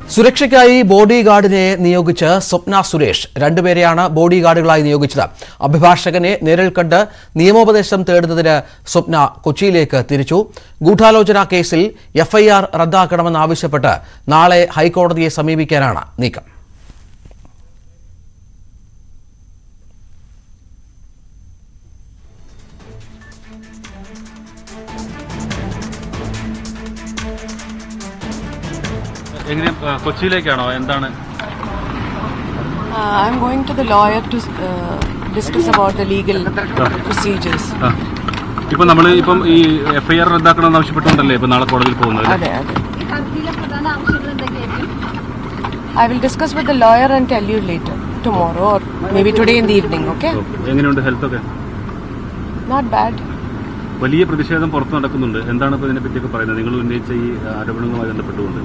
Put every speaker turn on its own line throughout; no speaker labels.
സുരക്ഷയ്ക്കായി ബോഡി ഗാർഡിനെ നിയോഗിച്ച് സ്വപ്ന സുരേഷ് രണ്ടുപേരെയാണ് ബോഡി ഗാർഡുകളായി നിയോഗിച്ചത് അഭിഭാഷകനെ നേരിൽ കണ്ട് നിയമോപദേശം തേടുന്നതിന് സ്വപ്ന കൊച്ചിയിലേക്ക് തിരിച്ചു ഗൂഢാലോചന കേസിൽ എഫ്ഐആർ റദ്ദാക്കണമെന്നാവശ്യപ്പെട്ട് നാളെ ഹൈക്കോടതിയെ സമീപിക്കാനാണ് നീക്കം
എങ്ങനെ ആ, കൊച്ചിയിലേക്കാണോ എന്താണ്
Uh, I'm going to the lawyer to uh, discuss about the legal procedures.
ആ. ഇപ്പൊ നമ്മൾ ഇപ്പം ഈ എഫ്ഐആർ റദ്ദാക്കണമെന്ന് ആവശ്യപ്പെട്ടുകൊണ്ടല്ലേ ഇപ്പൊ നാളെ കോടതിയിൽ പോകുന്നത്
അതെ അതെ
ഹർജിയിലെ പ്രധാന ആവശ്യങ്ങൾ എന്തൊക്കെയായിരിക്കും
I will discuss with the lawyer and tell you later, tomorrow or maybe today in the evening, okay?
എങ്ങനെയുണ്ട് ഹെൽത്ത് ഒക്കെ
Not bad.
വലിയ പ്രതിഷേധം പുറത്ത് നടക്കുന്നുണ്ട് എന്താണ് ഇപ്പൊ ഇതിനെ പറ്റിയൊക്കെ പറയുന്നത് നിങ്ങൾ ഉന്നയിച്ച ഈ ആരോപണങ്ങളുമായി ബന്ധപ്പെട്ടുകൊണ്ട്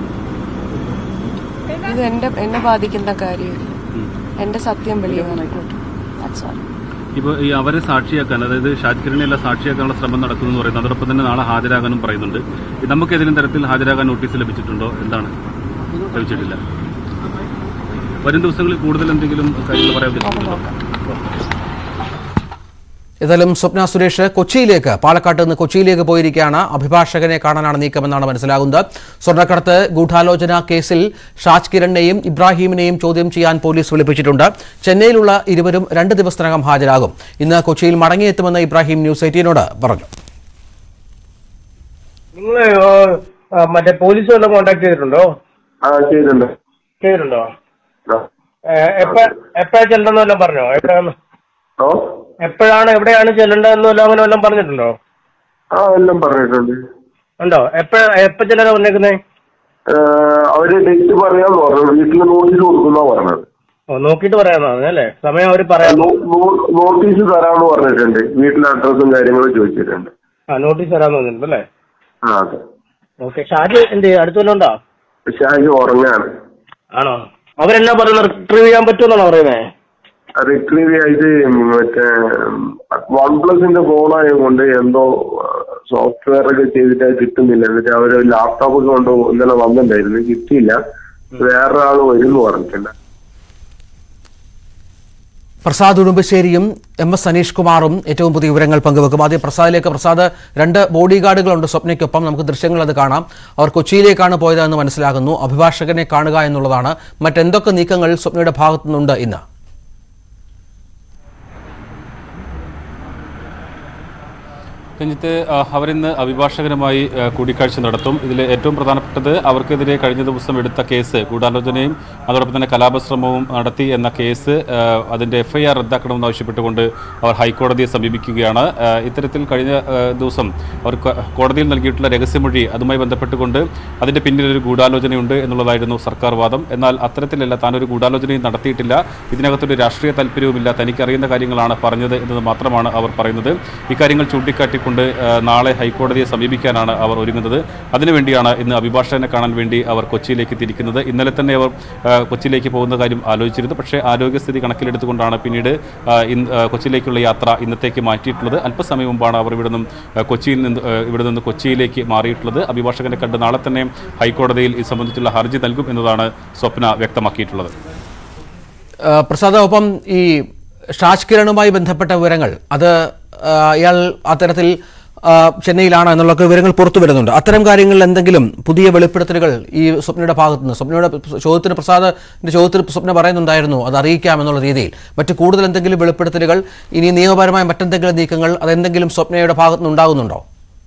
ഇത് എന്റെ എന്നെ ബാധിക്കുന്ന കാര്യമില്ല എന്റെ സത്യം വെളിവാണ് That's all.
ഇപ്പൊ ഈ അവരെ സാക്ഷിയാക്കാൻ അതായത് ഷാജിഖിറിനെ എല്ലാം സാക്ഷിയാക്കാനുള്ള ശ്രമം നടക്കുന്നു എന്ന് പറയുന്നത് അതോടൊപ്പം തന്നെ നാളെ ഹാജരാകാനും പറയുന്നുണ്ട് നമുക്ക് ഏതെങ്കിലും തരത്തിൽ ഹാജരാകാൻ നോട്ടീസ് ലഭിച്ചിട്ടുണ്ടോ എന്താണ് ലഭിച്ചിട്ടില്ല വരും ദിവസങ്ങളിൽ കൂടുതൽ എന്തെങ്കിലും കാര്യങ്ങൾ പറയാൻ ഉദ്ദേശിക്കുന്നുണ്ടോ
ഏതായാലും സ്വപ്ന സുരേഷ് കൊച്ചിയിലേക്ക് പാലക്കാട്ട് നിന്ന് കൊച്ചിയിലേക്ക് പോയിരിക്കുകയാണ് അഭിഭാഷകനെ കാണാനാണ് നീക്കമെന്നാണ് മനസ്സിലാകുന്നത് സ്വർണ്ണക്കടത്ത് ഗൂഢാലോചന കേസിൽ ഷാജ് കിരണിനെയും ഇബ്രാഹിമിനെയും ചോദ്യം ചെയ്യാൻ പോലീസ് വിളിപ്പിച്ചിട്ടുണ്ട് ചെന്നൈയിലുള്ള ഇരുവരും രണ്ട് ദിവസത്തിനകം ഹാജരാകും ഇന്ന് കൊച്ചിയിൽ മടങ്ങിയെത്തുമെന്ന് ഇബ്രാഹിം ന്യൂസ് എയ്റ്റീനോട് പറഞ്ഞു
നിങ്ങൾ മറ്റേ പോലീസ് വല്ലതും കോണ്ടാക്ട് ചെയ്തിട്ടുണ്ടോ
ആ ചെയ്തിട്ടുണ്ട്
ചെയ്തിട്ടുണ്ടോ
ആ.
എപ്പ എപ്പോഴാ ചെല്ലണ്ടെന്ന് വല്ലതും പറഞ്ഞോ എപ്പോഴാണ്
ഓ
എപ്പോഴാണ് എവിടെയാണ് ചെല്ലേണ്ടതെന്ന് വല്ലതും അങ്ങനെ വല്ലതും പറഞ്ഞിട്ടുണ്ടോ
ആ എല്ലാം പറഞ്ഞിട്ടുണ്ട്
ഉണ്ടോ എപ്പ എപ്പ ചെല്ലാനാ വന്നേക്കുന്നേ
ഏ, അവര് ഡേറ്റ് പറയാന്ന് പറഞ്ഞു വീട്ടിൽ നോട്ടീസ് കൊടുക്കുന്ന പറഞ്ഞത്
ഓ നോക്കിയിട്ട് പറയാന്നാ അല്ലേ സമയം അവർ പറയാം
നോ- നോ- നോട്ടീസ് തരാന്ന് പറഞ്ഞിട്ടുണ്ട് വീട്ടിലെ അഡ്രസ്സും കാര്യങ്ങളും ചോദിച്ചിട്ടുണ്ട്
ആ നോട്ടീസ് തരാന്ന് പറഞ്ഞിട്ടുണ്ട് അല്ലേ
ആ അതെ
ഓക്കെ ഷാജി എന്ത് അടുത്ത് വല്ലതും ഉണ്ടോ
ഷാജി ഉറങ്ങാണ്
ആണോ അവരെന്നാ പറയുന്നത് റിട്രീവ് ചെയ്യാൻ പറ്റുമെന്നാണോ പറയുന്നത്
റിട്രീവ് ആയിട്ട് മറ്റേ വൺ പ്ലസിന്റെ ഫോണായതുകൊണ്ട് എന്തോ സോഫ്റ്റ്വെയർ ഒക്കെ ചെയ്തിട്ട് അത് കിട്ടുന്നില്ല എന്നിട്ട് അവര് ലാപ്ടോപ്പ് ഒക്കെ കൊണ്ട് ഇന്നലെ വന്നിട്ടുണ്ടായിരുന്നു കിട്ടിയില്ല വേറൊരാൾ വരും എന്ന് പറഞ്ഞിട്ടുണ്ട്
പ്രസാദ് ഉടുമ്പശ്ശേരിയും എം എസ് സനീഷ് കുമാറും ഏറ്റവും പുതിയ വിവരങ്ങൾ പങ്കുവെക്കും ആദ്യം പ്രസാദിലേക്ക് പ്രസാദ് രണ്ട് ബോഡി ഗാർഡുകളുണ്ട് സ്വപ്നയ്ക്കൊപ്പം നമുക്ക് ദൃശ്യങ്ങൾ അത് കാണാം അവർ കൊച്ചിയിലേക്കാണ് പോയതെന്ന് മനസ്സിലാകുന്നു അഭിഭാഷകനെ കാണുക എന്നുള്ളതാണ് മറ്റെന്തൊക്കെ നീക്കങ്ങൾ സ്വപ്നയുടെ ഭാഗത്തു നിന്നുണ്ട് ഇന്ന്
രഞ്ജിത്ത് ആ, അവരിന്ന് അഭിഭാഷകരുമായി ആ, കൂടിക്കാഴ്ച നടത്തും ഇതിൽ ഏറ്റവും പ്രധാനപ്പെട്ടത് അവർക്കെതിരെ കഴിഞ്ഞ ദിവസം എടുത്ത കേസ് ഗൂഢാലോചനയും അതോടൊപ്പം തന്നെ കലാപശ്രമവും നടത്തി എന്ന കേസ് ആ, അതിന്റെ എഫ്ഐആർ റദ്ദാക്കണമെന്ന് ആവശ്യപ്പെട്ടുകൊണ്ട് അവർ ഹൈക്കോടതിയെ സമീപിക്കുകയാണ് ആ, ഇത്തരത്തിൽ കഴിഞ്ഞ ആ, ദിവസം അവർ ക- കോടതിയിൽ നൽകിയിട്ടുള്ള രഹസ്യമൊഴി അതുമായി ബന്ധപ്പെട്ടുകൊണ്ട് അതിന്റെ പിന്നിൽ ഒരു ഗൂഢാലോചനയുണ്ട് എന്നുള്ളതായിരുന്നു സർക്കാർ വാദം എന്നാൽ അത്തരത്തിലല്ല താനൊരു ഗൂഢാലോചനയും നടത്തിയിട്ടില്ല ഇതിനകത്തൊരു രാഷ്ട്രീയ താല്പര്യവുമില്ല തനിക്കറിയുന്ന കാര്യങ്ങളാണ് പറഞ്ഞത് എന്നത് മാത്രമാണ് അവർ പറയുന്നത് ഇക്കാര്യങ്ങൾ ചൂണ്ടിക്കാട്ടിക്കൊണ്ട് ആ, നാളെ ഹൈക്കോടതിയെ സമീപിക്കാനാണ് അവർ ഒരുങ്ങുന്നത് അതിനുവേണ്ടിയാണ് ഇന്ന് അഭിഭാഷകനെ കാണാൻ വേണ്ടി അവർ കൊച്ചിയിലേക്ക് തിരിക്കുന്നത് ഇന്നലെ തന്നെ അവർ ആ, കൊച്ചിയിലേക്ക് പോകുന്ന കാര്യം ആലോചിച്ചിരുന്നു പക്ഷേ ആരോഗ്യസ്ഥിതി കണക്കിലെടുത്തുകൊണ്ടാണ് പിന്നീട് ആ, ഇന്ന് ആ, കൊച്ചിയിലേക്കുള്ള യാത്ര ഇന്നത്തേക്ക് മാറ്റിയിട്ടുള്ളത് അല്പസമയം മുമ്പാണ് അവർ ഇവിടെ നിന്നും ആ, കൊച്ചിയിൽ നിന്ന് ആ, ഇവിടെ നിന്ന് കൊച്ചിയിലേക്ക് മാറിയിട്ടുള്ളത് അഭിഭാഷകനെ കണ്ട് നാളെ തന്നെ ഹൈക്കോടതിയിൽ ഇത് സംബന്ധിച്ചുള്ള ഹർജി നൽകും എന്നതാണ് സ്വപ്ന വ്യക്തമാക്കിയിട്ടുള്ളത്
ആ, പ്രസാദ് ഒപ്പം ഈ ഷാജ് കിരണുമായി ബന്ധപ്പെട്ട വിവരങ്ങൾ അത് ആ, ഇയാൾ അത്തരത്തിൽ ആ, ചെന്നൈയിലാണ് എന്നുള്ള വിവരങ്ങൾ പുറത്തു വരുന്നുണ്ട് അത്തരം കാര്യങ്ങളിൽ എന്തെങ്കിലും പുതിയ വെളിപ്പെടുത്തലുകൾ ഈ സ്വപ്നയുടെ ഭാഗത്തു നിന്ന് സ്വപ്നയുടെ ചോദ്യത്തിന് പ്രസാദിന്റെ ചോദ്യത്തിൽ സ്വപ്ന പറയുന്നുണ്ടായിരുന്നു അത് അറിയിക്കാം എന്നുള്ള രീതിയിൽ മറ്റു കൂടുതൽ എന്തെങ്കിലും വെളിപ്പെടുത്തലുകൾ ഇനി നിയമപരമായ മറ്റെന്തെങ്കിലും നീക്കങ്ങൾ അതെന്തെങ്കിലും സ്വപ്നയുടെ ഭാഗത്തു നിന്ന് ഉണ്ടാകുന്നുണ്ടോ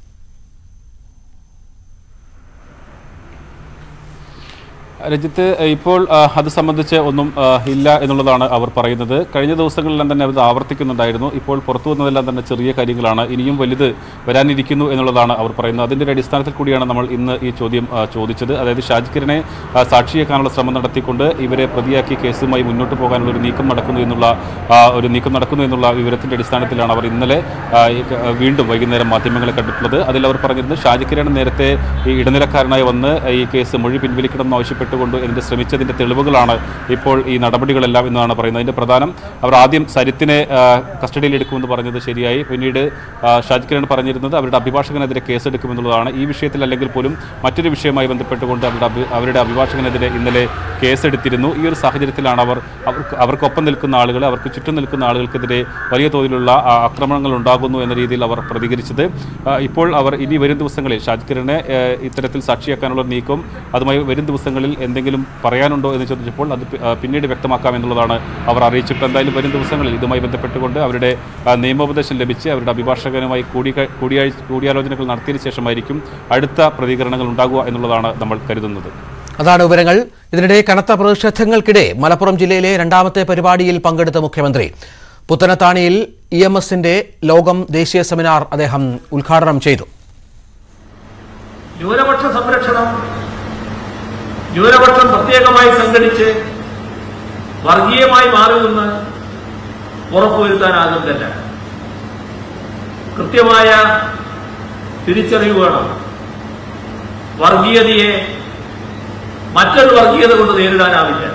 രഞ്ജിത്ത് ഇപ്പോൾ ആ, അത് സംബന്ധിച്ച് ഒന്നും ആ, ഇല്ല എന്നുള്ളതാണ് അവർ പറയുന്നത് കഴിഞ്ഞ ദിവസങ്ങളിലെല്ലാം തന്നെ അത് ആവർത്തിക്കുന്നുണ്ടായിരുന്നു ഇപ്പോൾ പുറത്തു വന്നതെല്ലാം തന്നെ ചെറിയ കാര്യങ്ങളാണ് ഇനിയും വലുത് വരാനിരിക്കുന്നു എന്നുള്ളതാണ് അവർ പറയുന്നത് അതിൻ്റെ ഒരു അടിസ്ഥാനത്തിൽ കൂടിയാണ് നമ്മൾ ഇന്ന് ഈ ചോദ്യം ആ, ചോദിച്ചത് അതായത് ഷാജിക്കിരനെ ആ, സാക്ഷിയാക്കാനുള്ള ശ്രമം നടത്തിക്കൊണ്ട് ഇവരെ പ്രതിയാക്കി കേസുമായി മുന്നോട്ട് പോകാനുള്ള ഒരു നീക്കം നടക്കുന്നു എന്നുള്ള ആ, ഒരു നീക്കം നടക്കുന്നു എന്നുള്ള വിവരത്തിന്റെ അടിസ്ഥാനത്തിലാണ് അവർ ഇന്നലെ ആ, ഈ ക- വീണ്ടും വൈകുന്നേരം മാധ്യമങ്ങളെ കണ്ടിട്ടുള്ളത് അതിൽ അവർ പറഞ്ഞിരുന്നത് ഷാജിക്കിരൺ നേരത്തെ ഈ ഇടനിലക്കാരനായി വന്ന് ഈ കേസ് മൊഴി പിൻവലിക്കണമെന്ന് ആവശ്യപ്പെട്ട് ബന്ധപ്പെട്ടുകൊണ്ട് ഇതിൻ്റെ ശ്രമിച്ചതിൻ്റെ തെളിവുകളാണ് ഇപ്പോൾ ഈ നടപടികളെല്ലാം എന്നാണ് പറയുന്നത് അതിൻ്റെ പ്രധാനം അവർ ആദ്യം സരിത്തിനെ ആ, കസ്റ്റഡിയിൽ എടുക്കുമെന്ന് പറഞ്ഞത് ശരിയായി പിന്നീട് ആ, ഷാജ് കിരൺ പറഞ്ഞിരുന്നത് അവരുടെ അഭിഭാഷകനെതിരെ കേസെടുക്കുമെന്നുള്ളതാണ് ഈ വിഷയത്തിൽ അല്ലെങ്കിൽ പോലും മറ്റൊരു വിഷയവുമായി ബന്ധപ്പെട്ടുകൊണ്ട് അവരുടെ അഭി- അവരുടെ അഭിഭാഷകനെതിരെ ഇന്നലെ കേസെടുത്തിരുന്നു ഈ ഒരു സാഹചര്യത്തിലാണ് അവർ അവർക്ക് അവർക്കൊപ്പം നിൽക്കുന്ന ആളുകൾ അവർക്ക് ചുറ്റും നിൽക്കുന്ന ആളുകൾക്കെതിരെ വലിയ തോതിലുള്ള ആ, ആക്രമണങ്ങൾ ഉണ്ടാകുന്നു എന്ന രീതിയിൽ അവർ പ്രതികരിച്ചത് ആ, ഇപ്പോൾ അവർ ഇനി വരും ദിവസങ്ങളിൽ ഷാജ് കിരണിനെ ആ, ഇത്തരത്തിൽ സാക്ഷിയാക്കാനുള്ള നീക്കം അതുമായി വരും ദിവസങ്ങളിൽ എന്തെങ്കിലും പറയാനുണ്ടോ എന്ന് ചോദിച്ചപ്പോൾ അത് പി- ആ, പിന്നീട് വ്യക്തമാക്കാം എന്നുള്ളതാണ് അവർ അറിയിച്ചിട്ട് എന്തായാലും വരും ദിവസങ്ങളിൽ ഇതുമായി ബന്ധപ്പെട്ടുകൊണ്ട് അവരുടെ ആ, നിയമോപദേശം ലഭിച്ച് അവരുടെ അഭിഭാഷകനുമായി കൂടി കൂടിയാഴ്ച കൂടിയാലോചനകൾ നടത്തിയതിനു ശേഷമായിരിക്കും അടുത്ത പ്രതികരണങ്ങൾ ഉണ്ടാകുക എന്നുള്ളതാണ് നമ്മൾ കരുതുന്നത്
അതാണ് വിവരങ്ങൾ ഇതിനിടെ കനത്ത പ്രതിഷേധങ്ങൾക്കിടെ മലപ്പുറം ജില്ലയിലെ രണ്ടാമത്തെ പരിപാടിയിൽ പങ്കെടുത്ത മുഖ്യമന്ത്രി പുത്തനത്താണിയിൽ ഇ എം എസിന്റെ ലോകം ദേശീയ സെമിനാർ അദ്ദേഹം ഉദ്ഘാടനം ചെയ്തു
ന്യൂനപക്ഷ സംരക്ഷണം ന്യൂനപക്ഷം പ്രത്യേകമായി സംഘടിച്ച് വർഗീയമായി മാറുമെന്ന് ഉറപ്പുവരുത്താനാകുന്നില്ല കൃത്യമായ തിരിച്ചറിവ് വേണം വർഗീയതയെ മറ്റൊരു വർഗീയത കൊണ്ട് നേരിടാനാവില്ല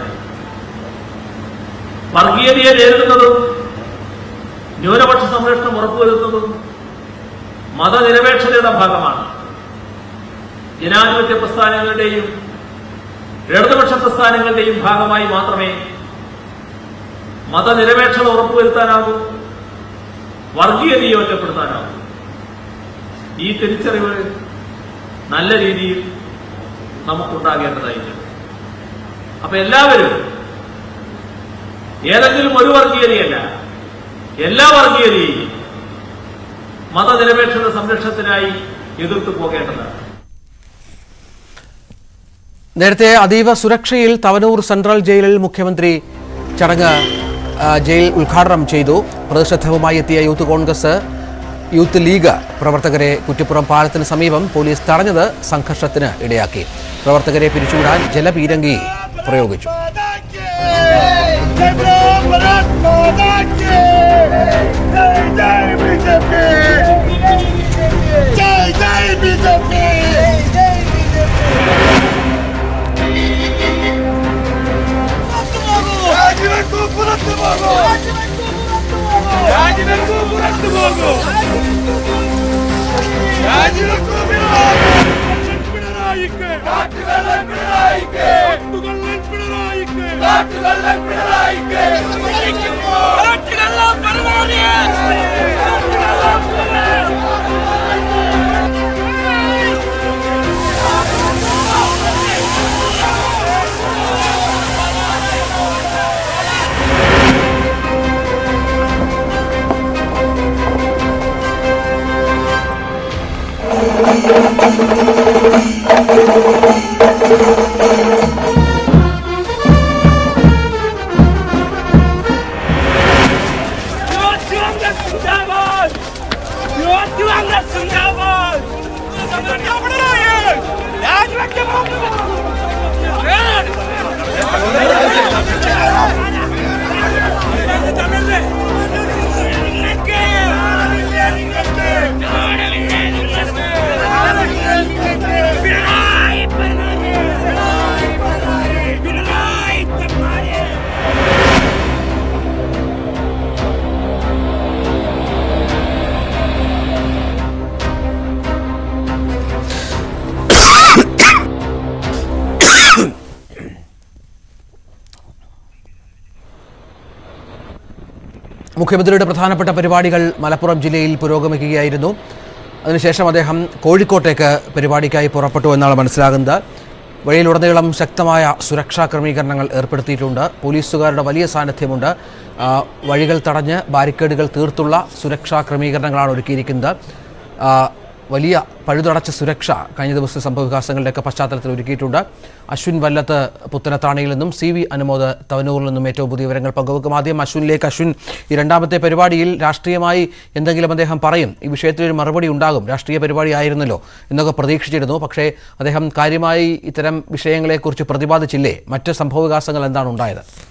വർഗീയതയെ നേരിടുന്നതും ന്യൂനപക്ഷ സംരക്ഷണം ഉറപ്പുവരുത്തുന്നതും മതനിരപേക്ഷതയുടെ ഭാഗമാണ് ജനാധിപത്യ പ്രസ്ഥാനങ്ങളുടെയും ഇടതുപക്ഷ പ്രസ്ഥാനങ്ങളുടെയും ഭാഗമായി മാത്രമേ മതനിരപേക്ഷത ഉറപ്പുവരുത്താനാകൂ വർഗീയതയെ ഒറ്റപ്പെടുത്താനാകൂ ഈ തിരിച്ചറിവ് നല്ല രീതിയിൽ നമുക്കുണ്ടാകേണ്ടതായിട്ടുണ്ട് അപ്പൊ എല്ലാവരും ഏതെങ്കിലും ഒരു വർഗീയതയല്ല എല്ലാ വർഗീയതയെയും മതനിരപേക്ഷത സംരക്ഷണത്തിനായി എതിർത്തു പോകേണ്ടതാണ്
നേരത്തെ അതീവ സുരക്ഷയിൽ തവനൂർ സെൻട്രൽ ജയിലിൽ മുഖ്യമന്ത്രി ചടങ്ങ് ആ, ജയിൽ ഉദ്ഘാടനം ചെയ്തു പ്രതിഷേധവുമായി എത്തിയ യൂത്ത് കോൺഗ്രസ് യൂത്ത് ലീഗ് പ്രവർത്തകരെ കുറ്റിപ്പുറം പാലത്തിന് സമീപം പോലീസ് തടഞ്ഞത് സംഘർഷത്തിന് ഇടയാക്കി പ്രവർത്തകരെ പിരിച്ചുവിടാൻ ജലപീരങ്കി പ്രയോഗിച്ചു മുഖ്യമന്ത്രിയുടെ പ്രധാനപ്പെട്ട പരിപാടികൾ മലപ്പുറം ജില്ലയിൽ പുരോഗമിക്കുകയായിരുന്നു അതിനുശേഷം അദ്ദേഹം കോഴിക്കോട്ടേക്ക് പരിപാടിക്കായി പുറപ്പെട്ടു എന്നാണ് മനസ്സിലാകുന്നത് വഴിയിലുടനീളം ശക്തമായ സുരക്ഷാ ക്രമീകരണങ്ങൾ ഏർപ്പെടുത്തിയിട്ടുണ്ട് പോലീസുകാരുടെ വലിയ സാന്നിധ്യമുണ്ട് ആ, വഴികൾ തടഞ്ഞ് ബാരിക്കേഡുകൾ തീർത്തുള്ള സുരക്ഷാ ക്രമീകരണങ്ങളാണ് ഒരുക്കിയിരിക്കുന്നത് ആ, വലിയ പഴുതടച്ച സുരക്ഷ കഴിഞ്ഞ ദിവസം സംഭവവികാസങ്ങളുടെയൊക്കെ പശ്ചാത്തലത്തിൽ ഒരുക്കിയിട്ടുണ്ട് അശ്വിൻ വല്ലത്ത് പുത്തനത്താണിയിൽ നിന്നും സി വി അനുമോദ് തവനൂരിൽ നിന്നും ഏറ്റവും പുതിയ വിവരങ്ങൾ പങ്കുവെക്കും ആദ്യം അശ്വിനിലേക്ക് അശ്വിൻ ഈ രണ്ടാമത്തെ പരിപാടിയിൽ രാഷ്ട്രീയമായി എന്തെങ്കിലും അദ്ദേഹം പറയും ഈ വിഷയത്തിൽ ഒരു മറുപടി ഉണ്ടാകും രാഷ്ട്രീയ പരിപാടി ആയിരുന്നല്ലോ എന്നൊക്കെ പ്രതീക്ഷിച്ചിരുന്നു പക്ഷേ അദ്ദേഹം കാര്യമായി ഇത്തരം വിഷയങ്ങളെക്കുറിച്ച് പ്രതിപാദിച്ചില്ലേ മറ്റ് സംഭവവികാസങ്ങൾ എന്താണ് ഉണ്ടായത്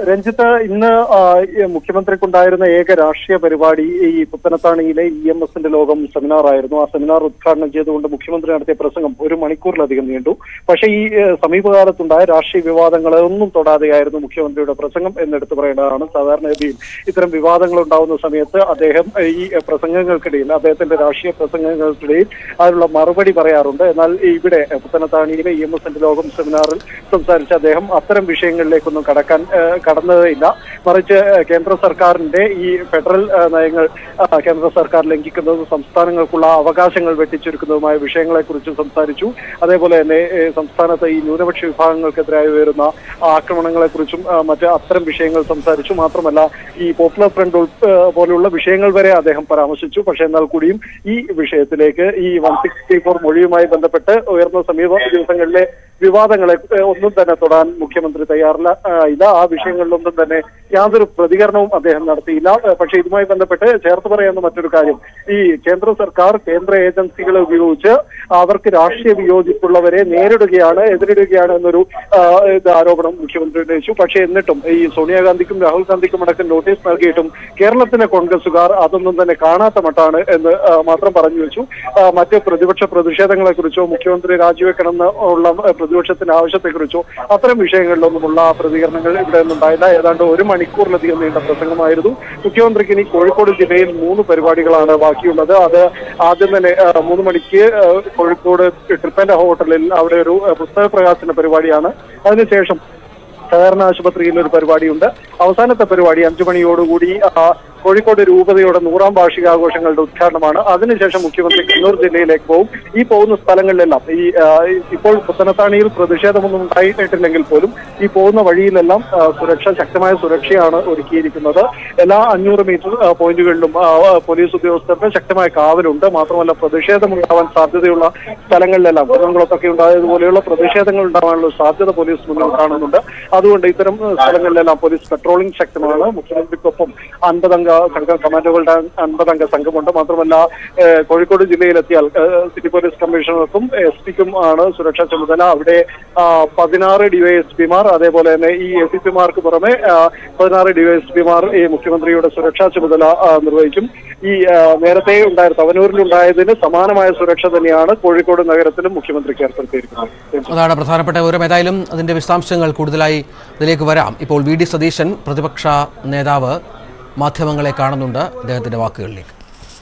രഞ്ജിത്ത് ഇന്ന് ആ, ഈ മുഖ്യമന്ത്രിക്കുണ്ടായിരുന്ന ഏക രാഷ്ട്രീയ പരിപാടി ഈ പുത്തനത്താണിയിലെ ഇ എം എസിന്റെ ലോകം സെമിനാർ ആയിരുന്നു ആ സെമിനാർ ഉദ്ഘാടനം ചെയ്തുകൊണ്ട് മുഖ്യമന്ത്രി നടത്തിയ പ്രസംഗം ഒരു മണിക്കൂറിലധികം നീണ്ടു പക്ഷേ ഈ ഏ, സമീപകാലത്തുണ്ടായ രാഷ്ട്രീയ വിവാദങ്ങളെ ഒന്നും തൊടാതെയായിരുന്നു മുഖ്യമന്ത്രിയുടെ പ്രസംഗം എന്നെടുത്ത് പറയേണ്ടതാണ് സാധാരണഗതിയിൽ ഇത്തരം വിവാദങ്ങൾ ഉണ്ടാവുന്ന സമയത്ത് അദ്ദേഹം ഏ, ഈ പ്രസംഗങ്ങൾക്കിടയിൽ അദ്ദേഹത്തിന്റെ രാഷ്ട്രീയ പ്രസംഗങ്ങൾക്കിടയിൽ അതിനുള്ള മറുപടി പറയാറുണ്ട് എന്നാൽ ഇവിടെ ഏ, പുത്തനത്താണിയിലെ ഇ എം എസിന്റെ ലോകം സെമിനാറിൽ സംസാരിച്ച അദ്ദേഹം അത്തരം വിഷയങ്ങളിലേക്കൊന്നും കടക്കാൻ ഏ, കടന്നതേയില്ല മറിച്ച് ഏ, കേന്ദ്ര സർക്കാരിന്റെ ഈ ഫെഡറൽ ഏ, നയങ്ങൾ ആ, കേന്ദ്ര സർക്കാർ ലംഘിക്കുന്നതും സംസ്ഥാനങ്ങൾക്കുള്ള അവകാശങ്ങൾ വെട്ടിച്ചുരുക്കുന്നതുമായ വിഷയങ്ങളെക്കുറിച്ച് സംസാരിച്ചു അതേപോലെ തന്നെ ഏ, സംസ്ഥാനത്തെ ഈ ന്യൂനപക്ഷ വിഭാഗങ്ങൾക്കെതിരായി ഉയരുന്ന ആക്രമണങ്ങളെക്കുറിച്ചും ആ, മറ്റ് അത്തരം വിഷയങ്ങൾ സംസാരിച്ചു മാത്രമല്ല ഈ പോപ്പുലർ ഫ്രണ്ട് ഉൾ ഏ, പോലെയുള്ള വിഷയങ്ങൾ വരെ അദ്ദേഹം പരാമർശിച്ചു പക്ഷേ എന്നാൽ കൂടിയും ഈ വിഷയത്തിലേക്ക് ഈ വൺ സിക്സ്റ്റി ഫോർ മൊഴിയുമായി ബന്ധപ്പെട്ട് ഉയർന്ന സമീപ ദിവസങ്ങളിലെ വിവാദങ്ങളെ ഏ, ഒന്നും തന്നെ തൊടാൻ മുഖ്യമന്ത്രി തയ്യാറില്ല ആ, ഇല്ല ആ വിഷയങ്ങളിലൊന്നും തന്നെ യാതൊരു പ്രതികരണവും അദ്ദേഹം നടത്തിയില്ല ഏ, പക്ഷേ ഇതുമായി ബന്ധപ്പെട്ട് ചേർത്ത് പറയുന്ന മറ്റൊരു കാര്യം ഈ കേന്ദ്ര സർക്കാർ കേന്ദ്ര ഏജൻസികളെ ഉപയോഗിച്ച് അവർക്ക് രാഷ്ട്രീയ വിയോജിപ്പുള്ളവരെ നേരിടുകയാണ് എതിരിടുകയാണ് എന്നൊരു ആ, ഇത് ആരോപണം മുഖ്യമന്ത്രി ഉന്നയിച്ചു പക്ഷേ എന്നിട്ടും ഈ സോണിയാഗാന്ധിക്കും രാഹുൽ ഗാന്ധിക്കും അടക്കം നോട്ടീസ് നൽകിയിട്ടും കേരളത്തിലെ കോൺഗ്രസുകാർ അതൊന്നും തന്നെ കാണാത്ത മട്ടാണ് എന്ന് ആ, മാത്രം പറഞ്ഞു വെച്ചു ആ, മറ്റ് പ്രതിപക്ഷ പ്രതിഷേധങ്ങളെ കുറിച്ചോ മുഖ്യമന്ത്രി രാജിവെക്കണമെന്ന് ഉള്ള ആ, പ്രതിപക്ഷത്തിന്റെ ആവശ്യത്തെക്കുറിച്ചോ അത്തരം വിഷയങ്ങളിലൊന്നുമുള്ള പ്രതികരണങ്ങൾ ഇവിടെ നിന്നുണ്ടായില്ല ഏതാണ്ട് ഒരു മണിക്കൂറിലധികം നീണ്ട പ്രസംഗമായിരുന്നു മുഖ്യമന്ത്രിക്ക് ഇനി കോഴിക്കോട് ജില്ലയിൽ മൂന്ന് പരിപാടികളാണ് ബാക്കിയുള്ളത് അത് ആദ്യം തന്നെ ആ, മൂന്ന് മണിക്ക് ആ, കോഴിക്കോട് ട്രിപ്പന്റെ ഹോട്ടലിൽ അവിടെ ഒരു ആ, പുസ്തക പ്രകാശന പരിപാടിയാണ് അതിനുശേഷം സഹകരണ ആശുപത്രിയിൽ ഒരു പരിപാടിയുണ്ട് അവസാനത്തെ പരിപാടി അഞ്ചു മണിയോടുകൂടി ആ, കോഴിക്കോട് രൂപതയുടെ നൂറാം വാർഷികാഘോഷങ്ങളുടെ ഉദ്ഘാടനമാണ് അതിനുശേഷം മുഖ്യമന്ത്രി കണ്ണൂർ ജില്ലയിലേക്ക് പോകും ഈ പോകുന്ന സ്ഥലങ്ങളിലെല്ലാം ഈ ആ, ഇപ്പോൾ പുത്തനത്താണിയിൽ പ്രതിഷേധമൊന്നും ഉണ്ടായിട്ടില്ലെങ്കിൽ പോലും ഈ പോകുന്ന വഴിയിലെല്ലാം ആ, സുരക്ഷ ശക്തമായ സുരക്ഷയാണ് ഒരുക്കിയിരിക്കുന്നത് എല്ലാ അഞ്ഞൂറ് മീറ്റർ ആ, പോയിന്റുകളിലും ആ, ആ, പോലീസ് ഉദ്യോഗസ്ഥർക്ക് ശക്തമായ കാവലുണ്ട് മാത്രമല്ല പ്രതിഷേധമുണ്ടാവാൻ സാധ്യതയുള്ള സ്ഥലങ്ങളിലെല്ലാം കുന്നംകുളത്തൊക്കെ ഉണ്ടായതുപോലെയുള്ള പ്രതിഷേധങ്ങൾ ഉണ്ടാവാനുള്ള സാധ്യത പോലീസ് മുന്നിൽ കാണുന്നുണ്ട് അതുകൊണ്ട് ഇത്തരം ഏഹ്, സ്ഥലങ്ങളിലെല്ലാം പോലീസ് പെട്രോളിംഗ് ശക്തമാണ് മുഖ്യമന്ത്രിക്കൊപ്പം അൻപതംഗ സംഘം കമാൻഡോകളുടെ അൻപതംഗ സംഘമുണ്ട് മാത്രമല്ല ഏഹ്, കോഴിക്കോട് ജില്ലയിലെത്തിയാൽ ഏഹ്, സിറ്റി പോലീസ് കമ്മീഷണർക്കും എസ് പിക്കും ആണ് സുരക്ഷാ ചുമതല അവിടെ ആ, പതിനാറ് ഡിവൈഎസ്പിമാർ അതേപോലെ തന്നെ ഈ എസ് പിമാർക്ക് പുറമെ ആ, പതിനാറ് ഡിവൈഎസ്പിമാർ ഈ മുഖ്യമന്ത്രിയുടെ സുരക്ഷാ ചുമതല ആ, നിർവഹിക്കും ഈ ആ, നേരത്തെ ഉണ്ടായ തവനൂരിലുണ്ടായതിന് സമാനമായ സുരക്ഷ തന്നെയാണ് കോഴിക്കോട് നഗരത്തിലും മുഖ്യമന്ത്രിക്ക് ഏർപ്പെടുത്തിയിരിക്കുന്നത്
അതാണ് പ്രധാനപ്പെട്ട വിവരം ഏതായാലും അതിന്റെ വിശദാംശങ്ങൾ കൂടുതലായി ഇതിലേക്ക് വരാം ഇപ്പോൾ വി ഡി സതീശൻ പ്രതിപക്ഷ നേതാവ് മാധ്യമങ്ങളെ കാണുന്നുണ്ട് അദ്ദേഹത്തിന്റെ വാക്കുകളിലേക്ക്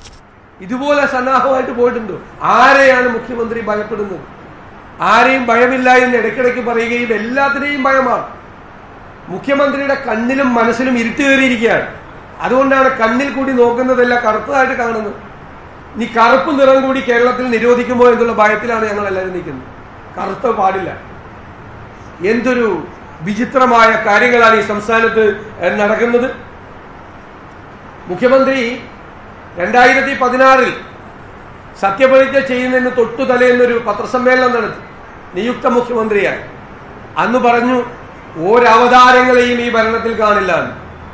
ഇതുപോലെ സന്നാഹമായിട്ട് പോയിട്ടുണ്ടോ ആരെയാണ് മുഖ്യമന്ത്രി ഭയപ്പെടുന്നത് ആരെയും ഭയമില്ല എന്ന് ഇടയ്ക്കിടയ്ക്ക് പറയുകയും എല്ലാത്തിനെയും ഭയമാണ് മുഖ്യമന്ത്രിയുടെ കണ്ണിലും മനസ്സിലും ഇരുട്ട് കയറിയിരിക്കുകയാണ് അതുകൊണ്ടാണ് കണ്ണിൽ കൂടി നോക്കുന്നതല്ല കറുത്തതായിട്ട് കാണുന്നത് ഇനി കറുപ്പ് നിറം കൂടി കേരളത്തിൽ നിരോധിക്കുമോ എന്നുള്ള ഭയത്തിലാണ് ഞങ്ങൾ എല്ലാവരും നിൽക്കുന്നത് കറുത്ത പാടില്ല എന്തൊരു വിചിത്രമായ കാര്യങ്ങളാണ് ഈ സംസ്ഥാനത്ത് ഏഹ്, നടക്കുന്നത് മുഖ്യമന്ത്രി രണ്ടായിരത്തി പതിനാറിൽ സത്യപ്രതിജ്ഞ ചെയ്യുന്നതിന് തൊട്ടു തലേന്നൊരു പത്രസമ്മേളനം നടത്തി നിയുക്ത മുഖ്യമന്ത്രിയായി അന്ന് പറഞ്ഞു ഒരവതാരങ്ങളെയും ഈ ഭരണത്തിൽ കാണില്ല എന്ന്.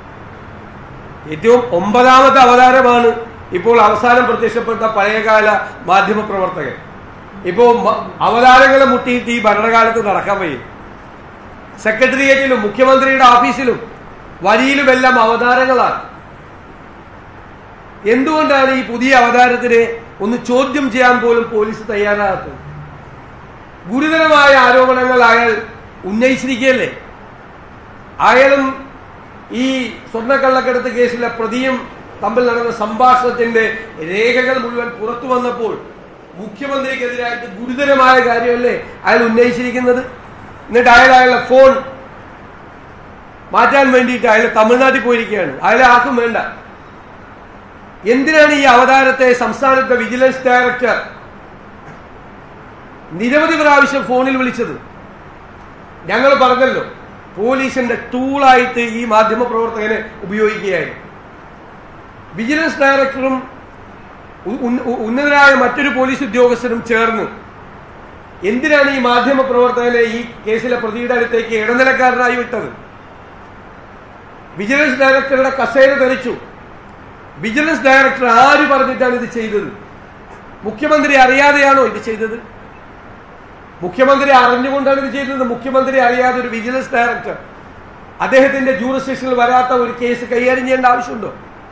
ഏറ്റവും ഒമ്പതാമത്തെ അവതാരമാണ് ഇപ്പോൾ അവസാനം പ്രത്യക്ഷപ്പെട്ട പഴയകാല മാധ്യമ പ്രവർത്തകൻ ഇപ്പോൾ മ- അവതാരങ്ങളെ മുട്ടിയിട്ട് ഈ ഭരണകാലത്ത് നടക്കാൻ വയ്യും സെക്രട്ടേറിയറ്റിലും മുഖ്യമന്ത്രിയുടെ ഓഫീസിലും വരിയിലുമെല്ലാം അവതാരങ്ങളാണ് എന്തുകൊണ്ടാണ് ഈ പുതിയ അവതാരത്തിനെ ഒന്ന് ചോദ്യം ചെയ്യാൻ പോലും പോലീസ് തയ്യാറാകാത്തത് ഗുരുതരമായ ആരോപണങ്ങൾ അയാൾ ഉന്നയിച്ചിരിക്കുകയല്ലേ അയാളും ഈ സ്വർണ്ണക്കള്ളക്കടത്ത് കേസിലെ പ്രതിയും തമ്മിൽ നടന്ന സംഭാഷണത്തിന്റെ രേഖകൾ മുഴുവൻ പുറത്തു വന്നപ്പോൾ മുഖ്യമന്ത്രിക്കെതിരായിട്ട് ഗുരുതരമായ കാര്യമല്ലേ അയാൾ ഉന്നയിച്ചിരിക്കുന്നത് എന്നിട്ട് അയാൾ അയാളുടെ ഫോൺ മാറ്റാൻ വേണ്ടിയിട്ട് അയാൾ തമിഴ്നാട്ടിൽ പോയിരിക്കുകയാണ് അയാളെ ആർക്കും വേണ്ട എന്തിനാണ് ഈ അവതാരത്തെ സംസ്ഥാനത്തെ വിജിലൻസ് ഡയറക്ടർ നിരവധി പ്രാവശ്യം ഫോണിൽ വിളിച്ചത് ഞങ്ങൾ പറഞ്ഞല്ലോ പോലീസിന്റെ ടൂളായിട്ട് ഈ മാധ്യമ പ്രവർത്തകനെ ഉപയോഗിക്കുകയായിരുന്നു വിജിലൻസ് ഡയറക്ടറും ഉ- ഉന്ന- ഉ- ഉന്നതരായ മറ്റൊരു പോലീസ് ഉദ്യോഗസ്ഥരും ചേർന്ന് എന്തിനാണ് ഈ മാധ്യമ പ്രവർത്തകനെ ഈ കേസിലെ പ്രതിയുടെ അടുത്തേക്ക് ഇടനിലക്കാരനായി വിട്ടത് വിജിലൻസ് ഡയറക്ടറുടെ കസേര തെളിച്ചു വിജിലൻസ് ഡയറക്ടർ ആര് പറഞ്ഞിട്ടാണ് ഇത് ചെയ്തത് മുഖ്യമന്ത്രി അറിയാതെയാണോ ഇത് ചെയ്തത് മുഖ്യമന്ത്രി അറിഞ്ഞുകൊണ്ടാണ് ഇത് ചെയ്തത് മുഖ്യമന്ത്രി അറിയാതെ ഒരു വിജിലൻസ് ഡയറക്ടർ അദ്ദേഹത്തിന്റെ ജൂറിസ്ഡിക്ഷനിൽ വരാത്ത ഒരു കേസ് കൈകാര്യം ചെയ്യേണ്ട ആവശ്യമുണ്ടോ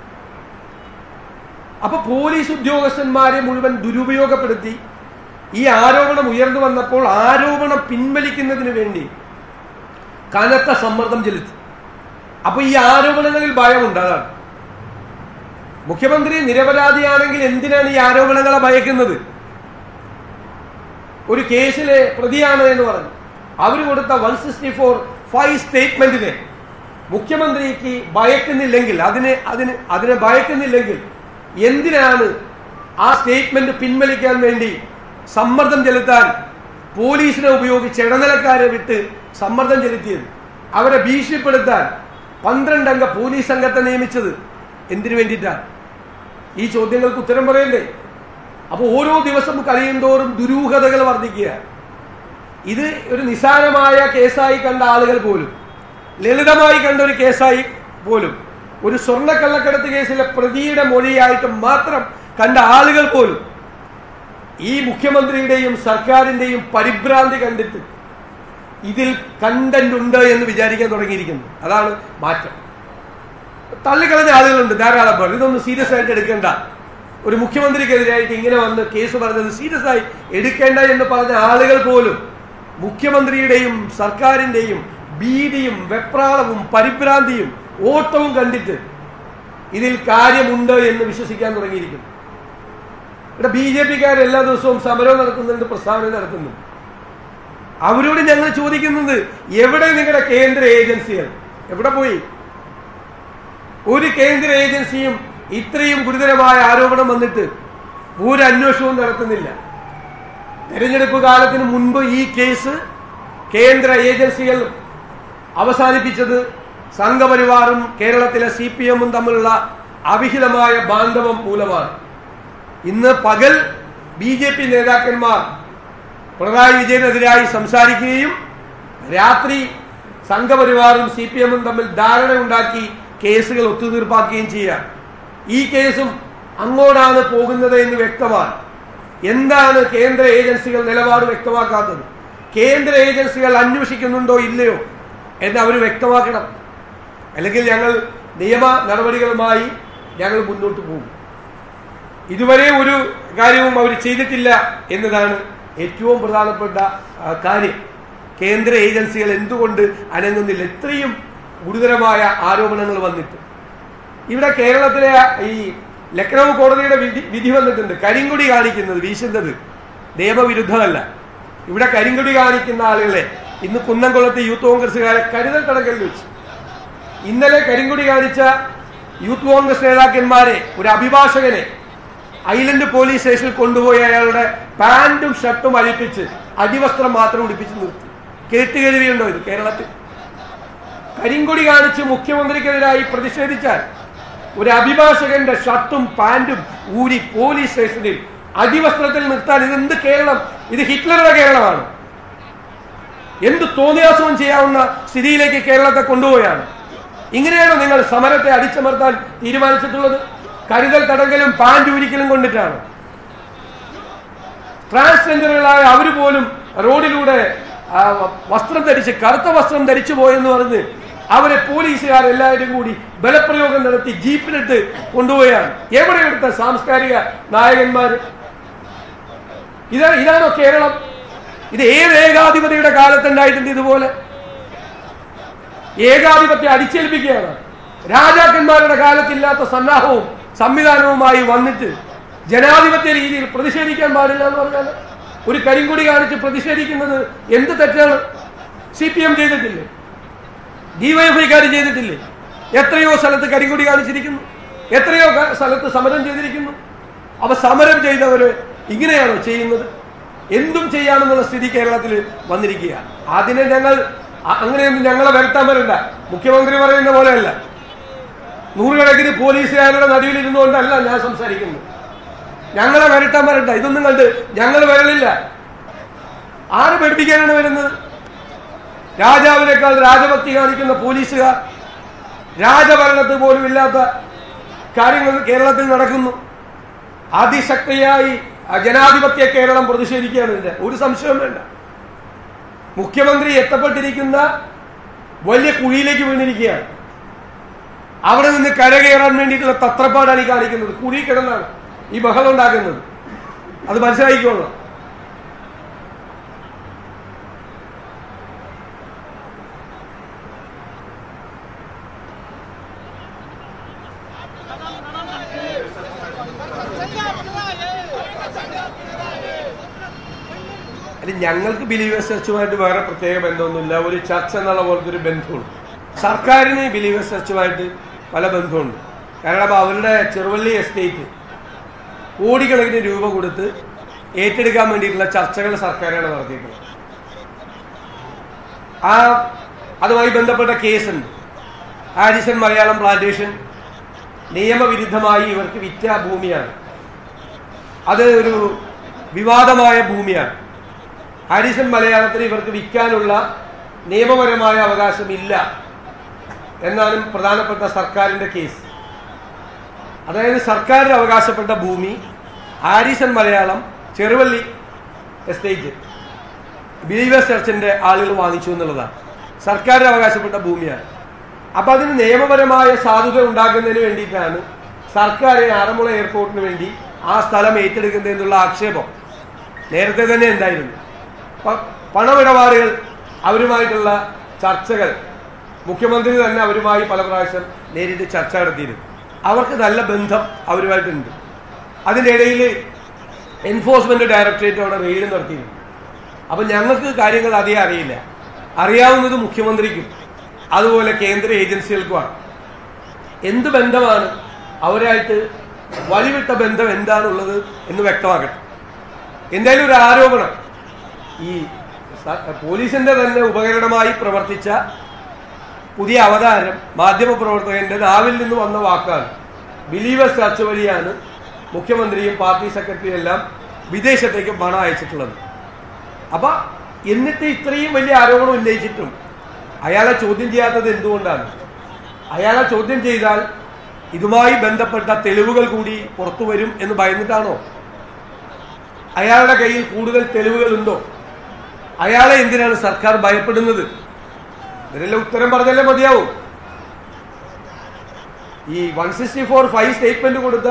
അപ്പൊ പോലീസ് ഉദ്യോഗസ്ഥന്മാരെ മുഴുവൻ ദുരുപയോഗപ്പെടുത്തി ഈ ആരോപണം ഉയർന്നു വന്നപ്പോൾ ആരോപണം പിൻവലിക്കുന്നതിന് വേണ്ടി കനത്ത സമ്മർദ്ദം ചെലുത്തി അപ്പൊ ഈ ആരോപണങ്ങളിൽ ഭയമുണ്ട് അതാണ് മുഖ്യമന്ത്രി നിരപരാധിയാണെങ്കിൽ എന്തിനാണ് ഈ ആരോപണങ്ങളെ ഭയക്കുന്നത് ഒരു കേസിലെ പ്രതിയാണ് എന്ന് പറഞ്ഞു അവർ കൊടുത്ത വൺ സിക്സ്റ്റി ഫോർ ഫൈവ് സ്റ്റേറ്റ്മെന്റിനെ മുഖ്യമന്ത്രിക്ക് ഭയക്കുന്നില്ലെങ്കിൽ അതിനെ അതിന് അതിനെ ഭയക്കുന്നില്ലെങ്കിൽ എന്തിനാണ് ആ സ്റ്റേറ്റ്മെന്റ് പിൻവലിക്കാൻ വേണ്ടി സമ്മർദ്ദം ചെലുത്താൻ പോലീസിനെ ഉപയോഗിച്ച് ഇടനിലക്കാരെ വിട്ട് സമ്മർദ്ദം ചെലുത്തിയത് അവരെ ഭീഷണിപ്പെടുത്താൻ പന്ത്രണ്ടംഗ പോലീസ് സംഘത്തെ നിയമിച്ചത് എന്തിനു വേണ്ടിയിട്ടാണ് ഈ ചോദ്യങ്ങൾക്ക് ഉത്തരം പറയണ്ടേ അപ്പോൾ ഓരോ ദിവസം കഴിയുന്തോറും ദുരൂഹതകൾ വർദ്ധിക്കുക ഇത് ഒരു നിസാരമായ കേസായി കണ്ട ആളുകൾ പോലും ലളിതമായി കണ്ട ഒരു കേസായി പോലും ഒരു സ്വർണ്ണക്കള്ളക്കടത്ത് കേസിലെ പ്രതിയുടെ മൊഴിയായിട്ട് മാത്രം കണ്ട ആളുകൾ പോലും ഈ മുഖ്യമന്ത്രിയുടെയും സർക്കാരിന്റെയും പരിഭ്രാന്തി കണ്ടിട്ട് ഇതിൽ കണ്ടന്റ് ഉണ്ട് എന്ന് വിചാരിക്കാൻ തുടങ്ങിയിരിക്കുന്നു അതാണ് മാറ്റം തള്ളിക്കളഞ്ഞ ആളുകളുണ്ട് ധാരാളം പേർ ഇതൊന്നും സീരിയസ് ആയിട്ട് എടുക്കേണ്ട ഒരു മുഖ്യമന്ത്രിക്കെതിരായിട്ട് ഇങ്ങനെ വന്ന് കേസ് പറഞ്ഞത് സീരിയസ് ആയി എടുക്കേണ്ട എന്ന് പറഞ്ഞ ആളുകൾ പോലും മുഖ്യമന്ത്രിയുടെയും സർക്കാരിന്റെയും ഭീതിയും വെപ്രാളവും പരിഭ്രാന്തിയും ഓട്ടവും കണ്ടിട്ട് ഇതിൽ കാര്യമുണ്ട് എന്ന് വിശ്വസിക്കാൻ തുടങ്ങിയിരിക്കുന്നു ഇവിടെ ബി ജെ പിക്കാർ എല്ലാ ദിവസവും സമരം നടത്തുന്നുണ്ട് പ്രസ്താവന നടത്തുന്നുണ്ട് അവരോട് ഞങ്ങൾ ചോദിക്കുന്നത് എവിടെ നിങ്ങളുടെ കേന്ദ്ര ഏജൻസികൾ എവിടെ പോയി ഒരു കേന്ദ്ര ഏജൻസിയും ഇത്രയും ഗുരുതരമായ ആരോപണം വന്നിട്ട് ഒരു അന്വേഷണവും നടത്തുന്നില്ല തെരഞ്ഞെടുപ്പ് കാലത്തിന് മുൻപ് ഈ കേസ് കേന്ദ്ര ഏജൻസികൾ അവസാനിപ്പിച്ചത് സംഘപരിവാറും കേരളത്തിലെ സി പി എമ്മും തമ്മിലുള്ള അവിഹിതമായ ബാന്ധവം മൂലമാണ് ഇന്ന് പകൽ ബി ജെ പി നേതാക്കന്മാർ പിണറായി വിജയനെതിരായി സംസാരിക്കുകയും രാത്രി സംഘപരിവാറും സി പി എമ്മും തമ്മിൽ ധാരണയുണ്ടാക്കി കേസുകൾ ഒത്തുതീർപ്പാക്കുകയും ചെയ്യുക ഈ കേസും അങ്ങോട്ടാണ് പോകുന്നത് എന്ന് വ്യക്തമാണ് എന്താണ് കേന്ദ്ര ഏജൻസികൾ നിലപാട് വ്യക്തമാക്കാത്തത് കേന്ദ്ര ഏജൻസികൾ അന്വേഷിക്കുന്നുണ്ടോ ഇല്ലയോ എന്ന് അവർ വ്യക്തമാക്കണം അല്ലെങ്കിൽ ഞങ്ങൾ നിയമ നടപടികളുമായി ഞങ്ങൾ മുന്നോട്ട് പോകും ഇതുവരെ ഒരു കാര്യവും അവർ ചെയ്തിട്ടില്ല എന്നതാണ് ഏറ്റവും പ്രധാനപ്പെട്ട ആ, കാര്യം കേന്ദ്ര ഏജൻസികൾ എന്തുകൊണ്ട് അനങ്ങുന്നില്ല ഇത്രയും ഗുരുതരമായ ആരോപണങ്ങൾ വന്നിട്ട് ഇവിടെ കേരളത്തിലെ ഈ ലക്നൗ കോടതിയുടെ വിധി വിധി വന്നിട്ടുണ്ട് കരിങ്കൊടി കാണിക്കുന്നത് വീശുന്നത് നിയമവിരുദ്ധമല്ല ഇവിടെ കരിങ്കൊടി കാണിക്കുന്ന ആളുകളെ ഇന്ന് കുന്നംകുളത്ത് യൂത്ത് കോൺഗ്രസ്സുകാരെ കരുതൽ തടങ്കലിൽ വെച്ചു ഇന്നലെ കരിങ്കൊടി കാണിച്ച യൂത്ത് കോൺഗ്രസ് നേതാക്കന്മാരെ ഒരു അഭിഭാഷകനെ ഐലൻഡ് പോലീസ് സ്റ്റേഷനിൽ കൊണ്ടുപോയി അയാളുടെ പാന്റും ഷർട്ടും അഴിപ്പിച്ച് അടിവസ്ത്രം മാത്രം ഉടുപ്പിച്ച് നിർത്തി കേട്ടുകേൾവിയുണ്ടോ ഇത് കേരളത്തിൽ കരിങ്കൊടി കാണിച്ച് മുഖ്യമന്ത്രിക്കെതിരായി പ്രതിഷേധിച്ചാൽ ഒരു അഭിഭാഷകന്റെ ഷർട്ടും പാന്റും ഊരി പോലീസ് സ്റ്റേഷനിൽ അടിവസ്ത്രത്തിൽ നിർത്താൻ ഇതെന്ത് കേരളം ഇത് ഹിറ്റ്ലറുടെ കേരളമാണ് എന്ത് തോന്നിയാസവും ചെയ്യാവുന്ന സ്ഥിതിയിലേക്ക് കേരളത്തെ കൊണ്ടുപോയാണ് ഇങ്ങനെയാണോ നിങ്ങൾ സമരത്തെ അടിച്ചമർത്താൻ തീരുമാനിച്ചിട്ടുള്ളത് കരുതൽ തടങ്കലും പാൻറ് ഊരിക്കലും കൊണ്ടിട്ടാണ് ട്രാൻസ്ജെൻഡറുകളായ അവർ പോലും റോഡിലൂടെ ആ, വസ്ത്രം ധരിച്ച് കറുത്ത വസ്ത്രം ധരിച്ചു പോയെന്ന് പറഞ്ഞ് അവരെ പോലീസുകാരെല്ലാവരും കൂടി ബലപ്രയോഗം നടത്തി ജീപ്പിലിട്ട് കൊണ്ടുപോയാണ് എവിടെ എടുത്ത സാംസ്കാരിക നായകന്മാർ ഇതാ ഇതാണോ കേരളം ഇത് ഏത് ഏകാധിപതിയുടെ കാലത്തുണ്ടായിട്ടുണ്ട് ഇതുപോലെ ഏകാധിപത്യം അടിച്ചേൽപ്പിക്കുകയാണ് രാജാക്കന്മാരുടെ കാലത്തില്ലാത്ത സന്നാഹവും സംവിധാനവുമായി വന്നിട്ട് ജനാധിപത്യ രീതിയിൽ പ്രതിഷേധിക്കാൻ പാടില്ല എന്ന് പറഞ്ഞാൽ ഒരു കരിങ്കൊടി കാണിച്ച് പ്രതിഷേധിക്കുന്നത് എന്ത് തെറ്റാണ് സി പി എം ചെയ്തിട്ടില്ലേ ഡിവൈഎഫ്ഐക്കാർ ചെയ്തിട്ടില്ലേ എത്രയോ സ്ഥലത്ത് കരിങ്കൊടി കാണിച്ചിരിക്കുന്നു എത്രയോ ക- സ്ഥലത്ത് സമരം ചെയ്തിരിക്കുന്നു അവ സമരം ചെയ്തവര് ഇങ്ങനെയാണോ ചെയ്യുന്നത് എന്തും ചെയ്യാമെന്നുള്ള സ്ഥിതി കേരളത്തിൽ വന്നിരിക്കുക അതിനെ ഞങ്ങൾ അ- അങ്ങനെയൊന്നും ഞങ്ങളെ വരുത്താൻ വരണ്ട മുഖ്യമന്ത്രി പറയുന്ന പോലെയല്ല നൂറുകണക്കിന് പോലീസുകാരുടെ നടുവിലിരുന്നുകൊണ്ടല്ല ഞാൻ സംസാരിക്കുന്നത് ഞങ്ങളെ വരട്ടാൻ വരണ്ട ഇതൊന്നും കണ്ട് ഞങ്ങൾ വരലില്ല ആര് പഠിപ്പിക്കാനാണ് വരുന്നത് രാജാവിനേക്കാൾ രാജഭക്തി കാണിക്കുന്ന പോലീസുകാർ രാജഭരണത്ത് പോലും ഇല്ലാത്ത കാര്യങ്ങൾ കേരളത്തിൽ നടക്കുന്നു അതിശക്തിയായി ആ ജനാധിപത്യ കേരളം പ്രതിഷേധിക്കുകയാണ് ഇതിന്റെ ഒരു സംശയവും വേണ്ട മുഖ്യമന്ത്രി എത്തപ്പെട്ടിരിക്കുന്ന വലിയ കുഴിയിലേക്ക് വീണിരിക്കുകയാണ് അവിടെ നിന്ന് കരകയറാൻ വേണ്ടിയിട്ടുള്ള തത്രപ്പാടാണ് ഈ കാണിക്കുന്നത് കുഴി കിടന്നാണ് ഈ ബഹളം ഉണ്ടാക്കുന്നത് അത് മനസ്സിലാക്കിക്കൊള്ളണം അല്ല ഞങ്ങൾക്ക് ബിലീവേഴ്സ് ചർച്ചുമായിട്ട് വേറെ പ്രത്യേക ബന്ധമൊന്നുമില്ല ഒരു ചർച്ച എന്നുള്ള പോലത്തെ ഒരു ബന്ധമുണ്ട് സർക്കാരിന് ബിലീവേഴ്സ് ചർച്ചുമായിട്ട് പല ബന്ധമുണ്ട് കാരണം അപ്പോൾ അവരുടെ ചെറുവള്ളി എസ്റ്റേറ്റ് കോടിക്കണക്കിന് രൂപ കൊടുത്ത് ഏറ്റെടുക്കാൻ വേണ്ടിയിട്ടുള്ള ചർച്ചകൾ സർക്കാരാണ് നടത്തിയിട്ടുള്ളത് ആ അതുമായി ബന്ധപ്പെട്ട കേസുണ്ട് ഹാരിസൺ മലയാളം പ്ലാന്റേഷൻ നിയമവിരുദ്ധമായി ഇവർക്ക് വിറ്റ ഭൂമിയാണ് അത് ഒരു വിവാദമായ ഭൂമിയാണ് ഹാരിസൺ മലയാളത്തിന് ഇവർക്ക് വിൽക്കാനുള്ള നിയമപരമായ അവകാശമില്ല എന്നാണ് പ്രധാനപ്പെട്ട സർക്കാരിന്റെ കേസ് അതായത് സർക്കാരിന് അവകാശപ്പെട്ട ഭൂമി Harrison Malayalam Cheruvally estate Believers ചർച്ചിന്റെ ആളുകൾ വാങ്ങിച്ചു എന്നുള്ളതാണ് സർക്കാരിന് അവകാശപ്പെട്ട ഭൂമിയാണ് അപ്പൊ അതിന് നിയമപരമായ സാധുത ഉണ്ടാക്കുന്നതിന് വേണ്ടിയിട്ടാണ് സർക്കാർ ആറന്മുള എയർപോർട്ടിന് വേണ്ടി ആ സ്ഥലം ഏറ്റെടുക്കുന്നതെന്നുള്ള ആക്ഷേപം നേരത്തെ തന്നെ ഉണ്ടായിരുന്നു പ- പണമിടപാടുകൾ അവരുമായിട്ടുള്ള ചർച്ചകൾ മുഖ്യമന്ത്രി തന്നെ അവരുമായി പല പ്രാവശ്യം നേരിട്ട് ചർച്ച നടത്തിയിരുന്നു അവർക്ക് നല്ല ബന്ധം അവരുമായിട്ടുണ്ട് അതിൻ്റെ ഇടയിൽ എൻഫോഴ്സ്മെന്റ് ഡയറക്ടറേറ്റ് അവിടെ റെയ്ഡ് നടത്തിയിരുന്നു അപ്പം ഞങ്ങൾക്ക് കാര്യങ്ങൾ അധികം അറിയില്ല അറിയാവുന്നത് മുഖ്യമന്ത്രിക്കും അതുപോലെ കേന്ദ്ര ഏജൻസികൾക്കുമാണ് എന്ത് ബന്ധമാണ് അവരായിട്ട് വഴിവിട്ട ബന്ധം എന്താണുള്ളത് എന്ന് വ്യക്തമാക്കട്ടെ എന്തായാലും ഒരു ആരോപണം ഈ സ- പോലീസിന്റെ തന്നെ ഉപകരണമായി പ്രവർത്തിച്ച പുതിയ അവതാരം മാധ്യമപ്രവർത്തകന്റെ നാവിൽ നിന്ന് വന്ന വാക്കാണ് ബിലീവേഴ്സ് ചർച്ച വഴിയാണ് മുഖ്യമന്ത്രിയും പാർട്ടി സെക്രട്ടറിയും എല്ലാം വിദേശത്തേക്ക് പണം അയച്ചിട്ടുള്ളത് അപ്പൊ എന്നിട്ട് ഇത്രയും വലിയ ആരോപണം ഉന്നയിച്ചിട്ടും അയാളെ ചോദ്യം ചെയ്യാത്തത് എന്തുകൊണ്ടാണ് അയാളെ ചോദ്യം ചെയ്താൽ ഇതുമായി ബന്ധപ്പെട്ട തെളിവുകൾ കൂടി പുറത്തു വരും എന്ന് ഭയന്നിട്ടാണോ അയാളുടെ കയ്യിൽ കൂടുതൽ തെളിവുകൾ ഉണ്ടോ അയാളെ എന്തിനാണ് സർക്കാർ ഭയപ്പെടുന്നത് ഇതിനെല്ലാം ഉത്തരം പറഞ്ഞാലേ മതിയാവും ഈ one sixty four five statement കൊടുത്ത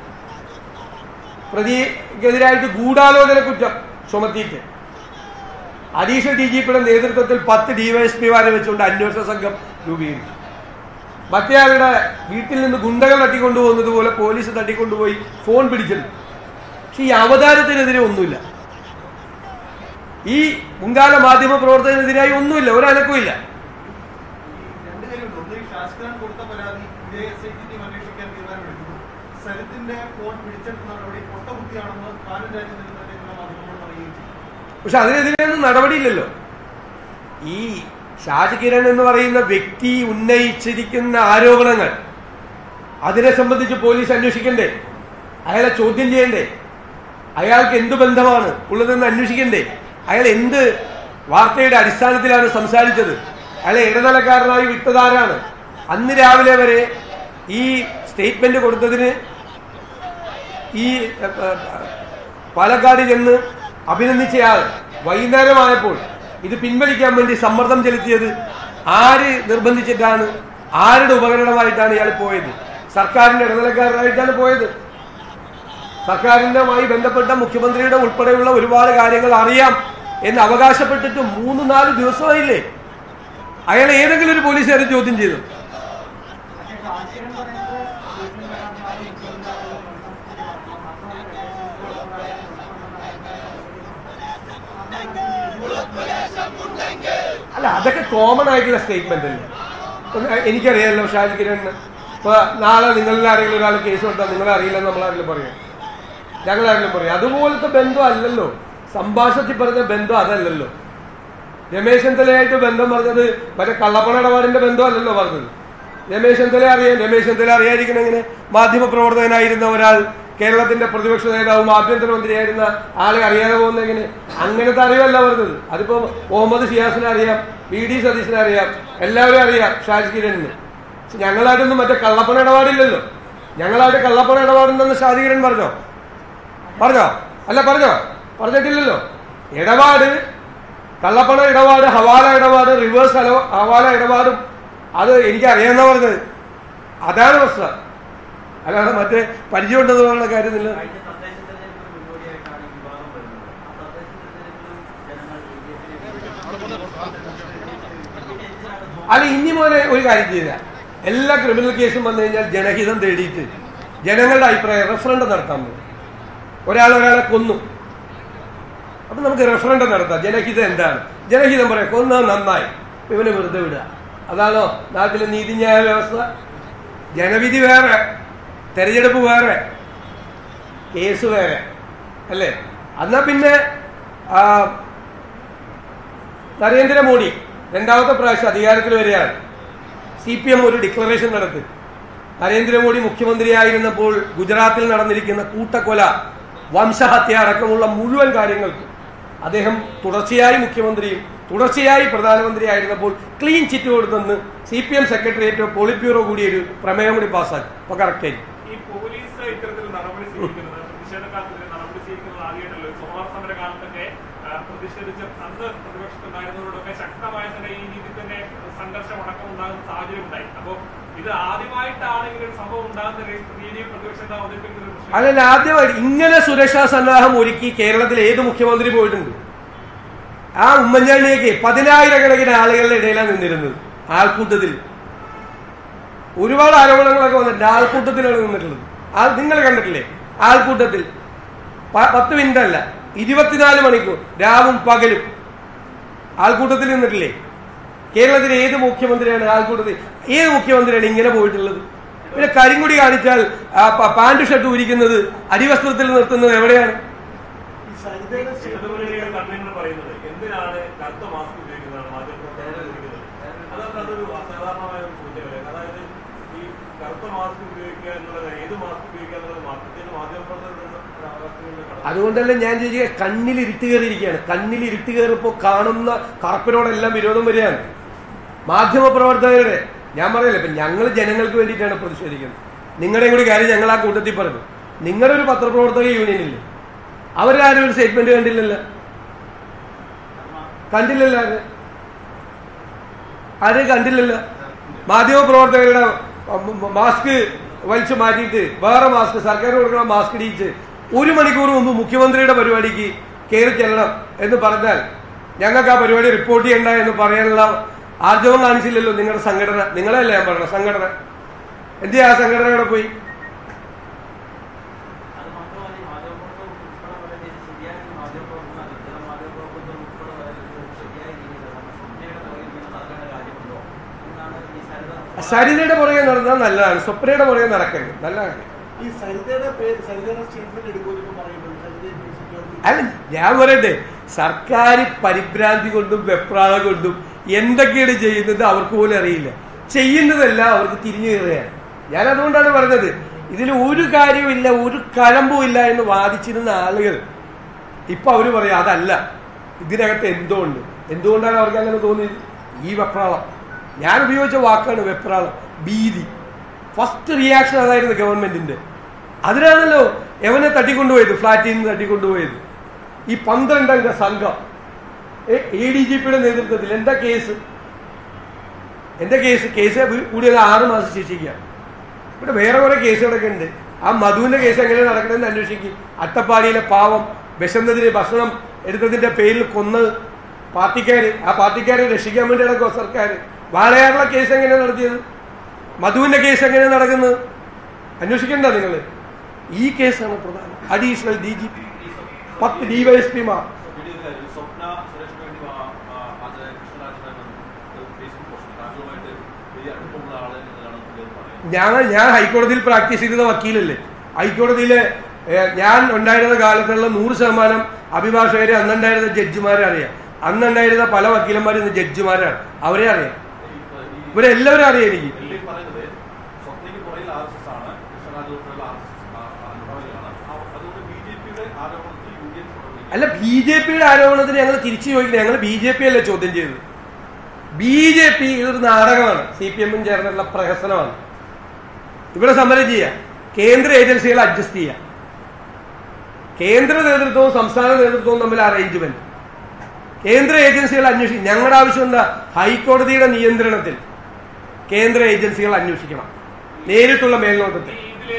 പ്രതിക്കെതിരായിട്ട് ഗൂഢാലോചന കുറ്റം ചുമത്തിയിട്ട് അഡീഷണൽ ഡി ജി പിയുടെ നേതൃത്വത്തിൽ പത്ത് ഡിവൈഎസ്പിമാരെ വെച്ചുകൊണ്ട് അന്വേഷണ സംഘം രൂപീകരിച്ചു മറ്റേയാളുടെ വീട്ടിൽ നിന്ന് ഗുണ്ടകൾ തട്ടിക്കൊണ്ടുപോകുന്നത് പോലെ പോലീസ് തട്ടിക്കൊണ്ടുപോയി ഫോൺ പിടിച്ചിട്ടുണ്ട് പക്ഷെ ഈ അവതാരത്തിനെതിരെ ഒന്നുമില്ല ഈ മുൻകാല മാധ്യമ പ്രവർത്തകനെതിരായി ഒന്നുമില്ല ഒരനക്കവും
രണ്ട് കാര്യമുണ്ട് ഒന്ന് ഈ ഷാസ്ഖാൻ കൊടുത്ത പരാതി ഇതേ എസ് ഐ ടി ടീം അന്വേഷിക്കാൻ തീരുമാനമെടുക്കുന്നു സരിത്തിന്റെ ഫോൺ പിടിച്ചെടുത്ത നടപടി പൊട്ടബുദ്ധിയാണെന്ന് കാനൻ രാജ്യത്തിൽ തന്നെ ചില മാധ്യമങ്ങൾ പറയുകയും ചെയ്തു
പക്ഷെ അതിനെതിരെയൊന്നും നടപടിയില്ലല്ലോ ഈ ഷാജ് കിരൺ എന്ന് പറയുന്ന വ്യക്തി ഉന്നയിച്ചിരിക്കുന്ന ആരോപണങ്ങൾ അതിനെ സംബന്ധിച്ച് പോലീസ് അന്വേഷിക്കണ്ടേ അയാളെ ചോദ്യം ചെയ്യണ്ടേ അയാൾക്ക് എന്ത് ബന്ധമാണ് ഉള്ളതെന്ന് അന്വേഷിക്കണ്ടേ അയാൾ എന്ത് വാർത്തയുടെ അടിസ്ഥാനത്തിലാണ് സംസാരിച്ചത് അയാളെ ഇടനിലക്കാരനായി വിട്ടതാരാണ് അന്ന് രാവിലെ വരെ ഈ സ്റ്റേറ്റ്മെന്റ് കൊടുത്തതിന് ഈ ഏഹ്, ഏഹ്, പാലക്കാട് ചെന്ന് അഭിനന്ദിച്ചയാൾ വൈകുന്നേരമായപ്പോൾ ഇത് പിൻവലിക്കാൻ വേണ്ടി സമ്മർദ്ദം ചെലുത്തിയത് ആര് നിർബന്ധിച്ചിട്ടാണ് ആരുടെ ഉപകരണമായിട്ടാണ് ഇയാൾ പോയത് സർക്കാരിന്റെ ഇടനിലക്കാരനായിട്ടാണ് പോയത് സർക്കാരിന്റെമായി ബന്ധപ്പെട്ട മുഖ്യമന്ത്രിയുടെ ഉൾപ്പെടെയുള്ള ഒരുപാട് കാര്യങ്ങൾ അറിയാം എന്ന് അവകാശപ്പെട്ടിട്ട് മൂന്ന് നാല് ദിവസമായില്ലേ അയാൾ ഏതെങ്കിലും ഒരു പോലീസുകാരെ ചോദ്യം ചെയ്തു അല്ല അതൊക്കെ കോമൺ ആയിട്ടുള്ള സ്റ്റേറ്റ്മെന്റ് അല്ലേ ഇപ്പൊ എനിക്കറിയാമല്ലോ ഷാജി കിരൺ ഇപ്പൊ നാളെ നിങ്ങളിൽ ആരെങ്കിലും ഒരാൾ കേസ് കൊടുത്താൽ നിങ്ങളെ അറിയില്ലെന്ന് നമ്മളാരെങ്കിലും പറയും ഞങ്ങളാരെങ്കിലും പറയും അതുപോലത്തെ ബന്ധം അല്ലല്ലോ സംഭാഷണത്തിൽ പറഞ്ഞ ബന്ധം അതല്ലല്ലോ രമേശ് ചെന്നിത്തലയായിട്ട് ബന്ധം പറഞ്ഞത് മറ്റേ കള്ളപ്പണ ഇടപാടിന്റെ ബന്ധമല്ലല്ലോ പറഞ്ഞത് രമേശ് ചെന്നിത്തല അറിയാം രമേശ് ചെന്നിത്തല അറിയാതിരിക്കണം എങ്ങനെ മാധ്യമ പ്രവർത്തകനായിരുന്ന ഒരാൾ കേരളത്തിന്റെ പ്രതിപക്ഷ നേതാവും ആഭ്യന്തരമന്ത്രിയായിരുന്ന ആളെ അറിയാതെ പോകുന്ന എങ്ങനെ അങ്ങനത്തെ അറിവല്ല പറഞ്ഞത് അതിപ്പോ മുഹമ്മദ് ഷിയാസിനെ അറിയാം വി ഡി സതീശനെ അറിയാം എല്ലാവരും അറിയാം ഷാജ് കിരണിന് പക്ഷെ ഞങ്ങളായിട്ടൊന്നും മറ്റേ കള്ളപ്പണ ഇടപാടില്ലല്ലോ ഞങ്ങളായിട്ട് കള്ളപ്പണ ഇടപാടുണ്ടെന്ന് ഷാജി കിരൺ പറഞ്ഞോ പറഞ്ഞോ അല്ല പറഞ്ഞോ പറഞ്ഞിട്ടില്ലല്ലോ ഇടപാട് കള്ളപ്പണ ഇടപാട് ഹവാല ഇടപാട് റിവേഴ്സ് ഹലോ- ഹവാല ഇടപാടും അത് എനിക്ക് അറിയാമെന്നാ പറഞ്ഞത് അതാണ് പ്രശ്നം അല്ലാതെ മറ്റേ പരിചയമുണ്ടെന്ന് പറയുന്ന കാര്യമില്ല അല്ല ഇനി മോനെ ഒരു കാര്യം ചെയ്ത എല്ലാ ക്രിമിനൽ കേസും വന്നു കഴിഞ്ഞാൽ ജനഹിതം തേടിയിട്ട് ജനങ്ങളുടെ അഭിപ്രായം റെഫറൻഡം നടത്താൻ പറ്റും ഒരാൾ ഒരാളെ കൊന്നു അപ്പൊ നമുക്ക് റെഫറൻഡം നടത്താം ജനഹിതം എന്താണ് ജനഹിതം പറയാം കൊന്നത് നന്നായി ഇവനെ വെറുതെ വിടുക അതാണോ നാട്ടിലെ നീതിന്യായ വ്യവസ്ഥ ജനവിധി വേറെ തെരഞ്ഞെടുപ്പ് വേറെ കേസ് വേറെ അല്ലേ എന്നാ പിന്നെ ആ, നരേന്ദ്രമോദി രണ്ടാമത്തെ പ്രാവശ്യം അധികാരത്തിൽ വരികയാണ് സി പി എം ഒരു ഡിക്ലറേഷൻ നടത്തി നരേന്ദ്രമോദി മുഖ്യമന്ത്രിയായിരുന്നപ്പോൾ ഗുജറാത്തിൽ നടന്നിരിക്കുന്ന കൂട്ടക്കൊല വംശഹത്യ അടക്കമുള്ള മുഴുവൻ കാര്യങ്ങൾക്കും അദ്ദേഹം തുടർച്ചയായി മുഖ്യമന്ത്രിയും തുടർച്ചയായി പ്രധാനമന്ത്രിയായിരുന്നപ്പോൾ ക്ലീൻ ചിറ്റ് കൊടുത്തെന്ന് C P M secretariat polit bureau കൂടി ഒരു പ്രമേയം കൂടി പാസ്സാക്കി അപ്പൊ കറക്റ്റായി
ഈ പോലീസ് ഇത്തരത്തിൽ നടപടി സ്വീകരിക്കുന്നത് പ്രതിഷേധക്കാർക്കെതിരെ നടപടി സ്വീകരിക്കുന്നത് ആദ്യമായിട്ടല്ലോ ഈ സ്വർണ്ണ സമര കാലത്തൊക്കെ ആ, പ്രതിഷേധിച്ച് അന്ന് പ്രതിപക്ഷത്തുണ്ടായിരുന്നവരോടൊക്കെ ശക്തമായ തന്നെ ഈ രീതിയിൽ തന്നെ സംഘർഷം അടക്കം ഉണ്ടാകുന്ന സാഹചര്യം ഉണ്ടായി അപ്പോ ഇത് ആദ്യമായിട്ടാണ് ഇങ്ങനെ ഒരു സംഭവം ഉണ്ടാകുന്ന രീതിയിൽ പ്രതിപക്ഷം അവതരിപ്പിക്കുന്ന ഒരു പ്രശ്നം
അല്ലല്ല ആദ്യമായിട്ട് ഇങ്ങനെ സുരക്ഷാ സന്നാഹം ഒരുക്കി കേരളത്തിൽ ഏത് മുഖ്യമന്ത്രി പോയിട്ടുണ്ട് ആ ഉമ്മൻചാണ്ടിയൊക്കെ പതിനായിരക്കണക്കിന് ആളുകളുടെ ഇടയിലാണ് നിന്നിരുന്നത് ആൾക്കൂട്ടത്തിൽ ഒരുപാട് ആരോപണങ്ങളൊക്കെ വന്നിട്ടുണ്ട് ആൾക്കൂട്ടത്തിലാണ് നിന്നിട്ടുള്ളത് ആ നിങ്ങൾ കണ്ടിട്ടില്ലേ ആൾക്കൂട്ടത്തിൽ പ- പത്ത് മിനിറ്റ് അല്ല ഇരുപത്തിനാല് മണിക്കൂർ രാവും പകലും ആൾക്കൂട്ടത്തിൽ നിന്നിട്ടില്ലേ കേരളത്തിലെ ഏത് മുഖ്യമന്ത്രിയാണ് ആൾക്കൂട്ടത്തിൽ ഏത് മുഖ്യമന്ത്രിയാണ് ഇങ്ങനെ പോയിട്ടുള്ളത് പിന്നെ കരിങ്കുടി കാണിച്ചാൽ ആ പ- പാന്റ് ഷർട്ട് ഉരിക്കുന്നത് അടിവസ്ത്രത്തിൽ നിർത്തുന്നത് എവിടെയാണ്
ഇടതുമുന്നണിയുടെ കൺവീനർ പറയുന്നത് എന്തിനാണ് കറുത്ത മാസ്ക് ഉപയോഗിക്കുന്നതാണ് മാധ്യമപ്രവർത്തകർ ഉപയോഗിക്കുന്നത് അതാണ് അതൊരു അസാധാരണമായ ഒരു സൂചന അതായത് ഈ കറുത്ത മാസ്ക് ഉപയോഗിക്കുക എന്നുള്ളത് ഏത് മാസ്ക് ഉപയോഗിക്കുക എന്നുള്ളത് പ്രത്യേകിച്ച് മാധ്യമപ്രവർത്തകരുടെ അവകാശങ്ങളുടെ കടമ
അതുകൊണ്ടല്ലേ ഞാൻ ചോദിക്കുക കണ്ണിൽ ഇരുട്ട് കയറിയിരിക്കുകയാണ് കണ്ണിൽ ഇരുട്ട് കയറിയപ്പോൾ കാണുന്ന കറുപ്പിനോടെല്ലാം വിരോധം വരികയാണ് മാധ്യമപ്രവർത്തകരുടെ ഞാൻ പറയല്ലേ ഇപ്പൊ ഞങ്ങൾ ജനങ്ങൾക്ക് വേണ്ടിയിട്ടാണ് പ്രതിഷേധിക്കുന്നത് നിങ്ങളുടെയും കൂടി കാര്യം ഞങ്ങൾ ആ കൂട്ടത്തിൽ പറഞ്ഞു നിങ്ങളുടെ ഒരു പത്രപ്രവർത്തക യൂണിയനില്ലേ അവരാരും ഒരു സ്റ്റേറ്റ്മെന്റ് കണ്ടില്ലല്ലോ കണ്ടില്ലല്ലോ ആര് ആരും കണ്ടില്ലല്ലോ മാധ്യമപ്രവർത്തകരുടെ മ- മ- മാസ്ക് വലിച്ചു മാറ്റിയിട്ട് വേറെ മാസ്ക് സർക്കാർ കൊടുക്കുന്ന മാസ്ക് ഇടിയിച്ച് ഒരു മണിക്കൂർ മുമ്പ് മുഖ്യമന്ത്രിയുടെ പരിപാടിക്ക് കയറി ചെല്ലണം എന്ന് പറഞ്ഞാൽ ഞങ്ങൾക്ക് ആ പരിപാടി റിപ്പോർട്ട് ചെയ്യണ്ട എന്ന് പറയാനുള്ള ആർജവം കാണിച്ചില്ലല്ലോ നിങ്ങളുടെ സംഘടന നിങ്ങളല്ലേ ഞാൻ പറഞ്ഞത് സംഘടന എന്തിനാ ആ സംഘടനയുടെ പോയി സരിതയുടെ പുറകെ നടന്നാൽ നല്ലതാണ് സ്വപ്നയുടെ പുറകെ നടക്കരുത് നല്ല കാര്യം
ഈ സരിതയുടെ പേര് സരിതയുടെ സ്റ്റേറ്റ്മെന്റ് എടുക്കുമെന്ന് പറയുമ്പോൾ സരിതയെ കുറിച്ചിട്ട്
അല്ല ഞാൻ പറയട്ടെ സർക്കാർ പരിഭ്രാന്തി കൊണ്ടും വെപ്രാളം കൊണ്ടും എന്തൊക്കെയാണ് ചെയ്യുന്നത് അവർക്ക് പോലും അറിയില്ല ചെയ്യുന്നതെല്ലാം അവർക്ക് തിരിഞ്ഞു കയറുകയാണ് ഞാൻ അതുകൊണ്ടാണ് പറഞ്ഞത് ഇതിൽ ഒരു കാര്യവുമില്ല ഒരു കഴമ്പും ഇല്ല എന്ന് വാദിച്ചിരുന്ന ആളുകൾ ഇപ്പൊ അവര് പറയാം അതല്ല ഇതിനകത്ത് എന്തോ ഉണ്ട് എന്തുകൊണ്ടാണ് അവർക്ക് അങ്ങനെ തോന്നിയത് ഈ വെപ്രാളം ഞാൻ ഉപയോഗിച്ച വാക്കാണ് വെപ്രാളം ഭീതി ഫസ്റ്റ് റിയാക്ഷൻ അതായിരുന്നു ഗവൺമെന്റിന്റെ അതിനാണല്ലോ എവനെ തട്ടിക്കൊണ്ടുപോയത് ഫ്ലാറ്റിൽ നിന്ന് തട്ടിക്കൊണ്ടുപോയത് ഈ പന്ത്രണ്ടംഗ സംഘം എ ഡി ജി പിയുടെ നേതൃത്വത്തിൽ എന്താ കേസ് എന്താ കേസ് കേസ് കൂടിയത് ആറ് മാസം ശിക്ഷിക്കുക ഇവിടെ വേറെ കുറെ കേസുകളൊക്കെ ഉണ്ട് ആ മധുവിന്റെ കേസ് എങ്ങനെ നടക്കണമെന്ന് അന്വേഷിക്കും അട്ടപ്പാടിയിലെ പാവം വിശന്നതിന് ഭക്ഷണം എടുത്തതിന്റെ പേരിൽ കൊന്ന് പാർട്ടിക്കാര് ആ പാർട്ടിക്കാരെ രക്ഷിക്കാൻ വേണ്ടി നടക്കുക സർക്കാർ വാളയാറിലെ കേസ് എങ്ങനെയാണ് നടത്തിയത് മധുവിന്റെ കേസ് എങ്ങനെയാണ് നടക്കുന്നത് അന്വേഷിക്കണ്ട നിങ്ങൾ ഈ കേസാണ് പ്രധാനം അഡീഷണൽ ഡി ജി പി പത്ത് ഡിവൈഎസ്പിമാർ
സ്വപ്ന സുരേഷിന് വേണ്ടി ആ- ആ- അത് കൃഷ്ണരാജനെ ഫേസ്ബുക്ക് പോസ്റ്റ് താങ്കളുമായിട്ട് വലിയ അടുപ്പമുള്ള ആളെ എന്നതാണ് പുള്ളി പറയുന്നത്
ഞാൻ ഞാൻ ഹൈക്കോടതിയിൽ പ്രാക്ടീസ് ചെയ്ത വക്കീലല്ലേ ഹൈക്കോടതിയിലെ ഏഹ്, ഞാൻ ഉണ്ടായിരുന്ന കാലത്തുള്ള നൂറ് ശതമാനം അഭിഭാഷകരെ അന്നുണ്ടായിരുന്ന ജഡ്ജിമാരെ അറിയാം അന്നുണ്ടായിരുന്ന പല വക്കീലന്മാരും ഇന്ന് ജഡ്ജിമാരാണ് അവരെ അറിയാം ഇവരെല്ലാവരും അറിയാം എനിക്ക്
പുള്ളി പറയുന്നത് സ്വപ്നയ്ക്ക് പുറകിൽ ആർ എസ് എസ് ആണ് കൃഷ്ണരാജ് ഉൾപ്പെടെയുള്ള ആർ എസ് എസ് അനുഭാവികളാണ് ആ- അതുകൊണ്ട് ബി ജെ പിയുടെ ആരോപണത്തിൽ യു ഡി എഫ് തുടങ്ങി
അല്ല ബി ജെ പിയുടെ ആരോപണത്തിന് ഞങ്ങൾ തിരിച്ചു ചോദിക്കുന്നത് ഞങ്ങൾ ബി ജെ പി അല്ലേ ചോദ്യം ചെയ്തത് ബി ജെ പി ഇതൊരു നാടകമാണ് സി പി എമ്മും ചേർന്നുള്ള പ്രഹസനമാണ് ഇവിടെ സമരം ചെയ്യാം കേന്ദ്ര ഏജൻസികളെ അഡ്ജസ്റ്റ് ചെയ്യാം കേന്ദ്ര നേതൃത്വവും സംസ്ഥാന നേതൃത്വവും തമ്മിൽ അറേഞ്ച്മെന്റ് കേന്ദ്ര ഏജൻസികൾ അന്വേഷിക്കും ഞങ്ങളുടെ ആവശ്യം എന്താ ഹൈക്കോടതിയുടെ നിയന്ത്രണത്തിൽ കേന്ദ്ര ഏജൻസികൾ അന്വേഷിക്കണം നേരിട്ടുള്ള മേൽനോട്ടത്തിൽ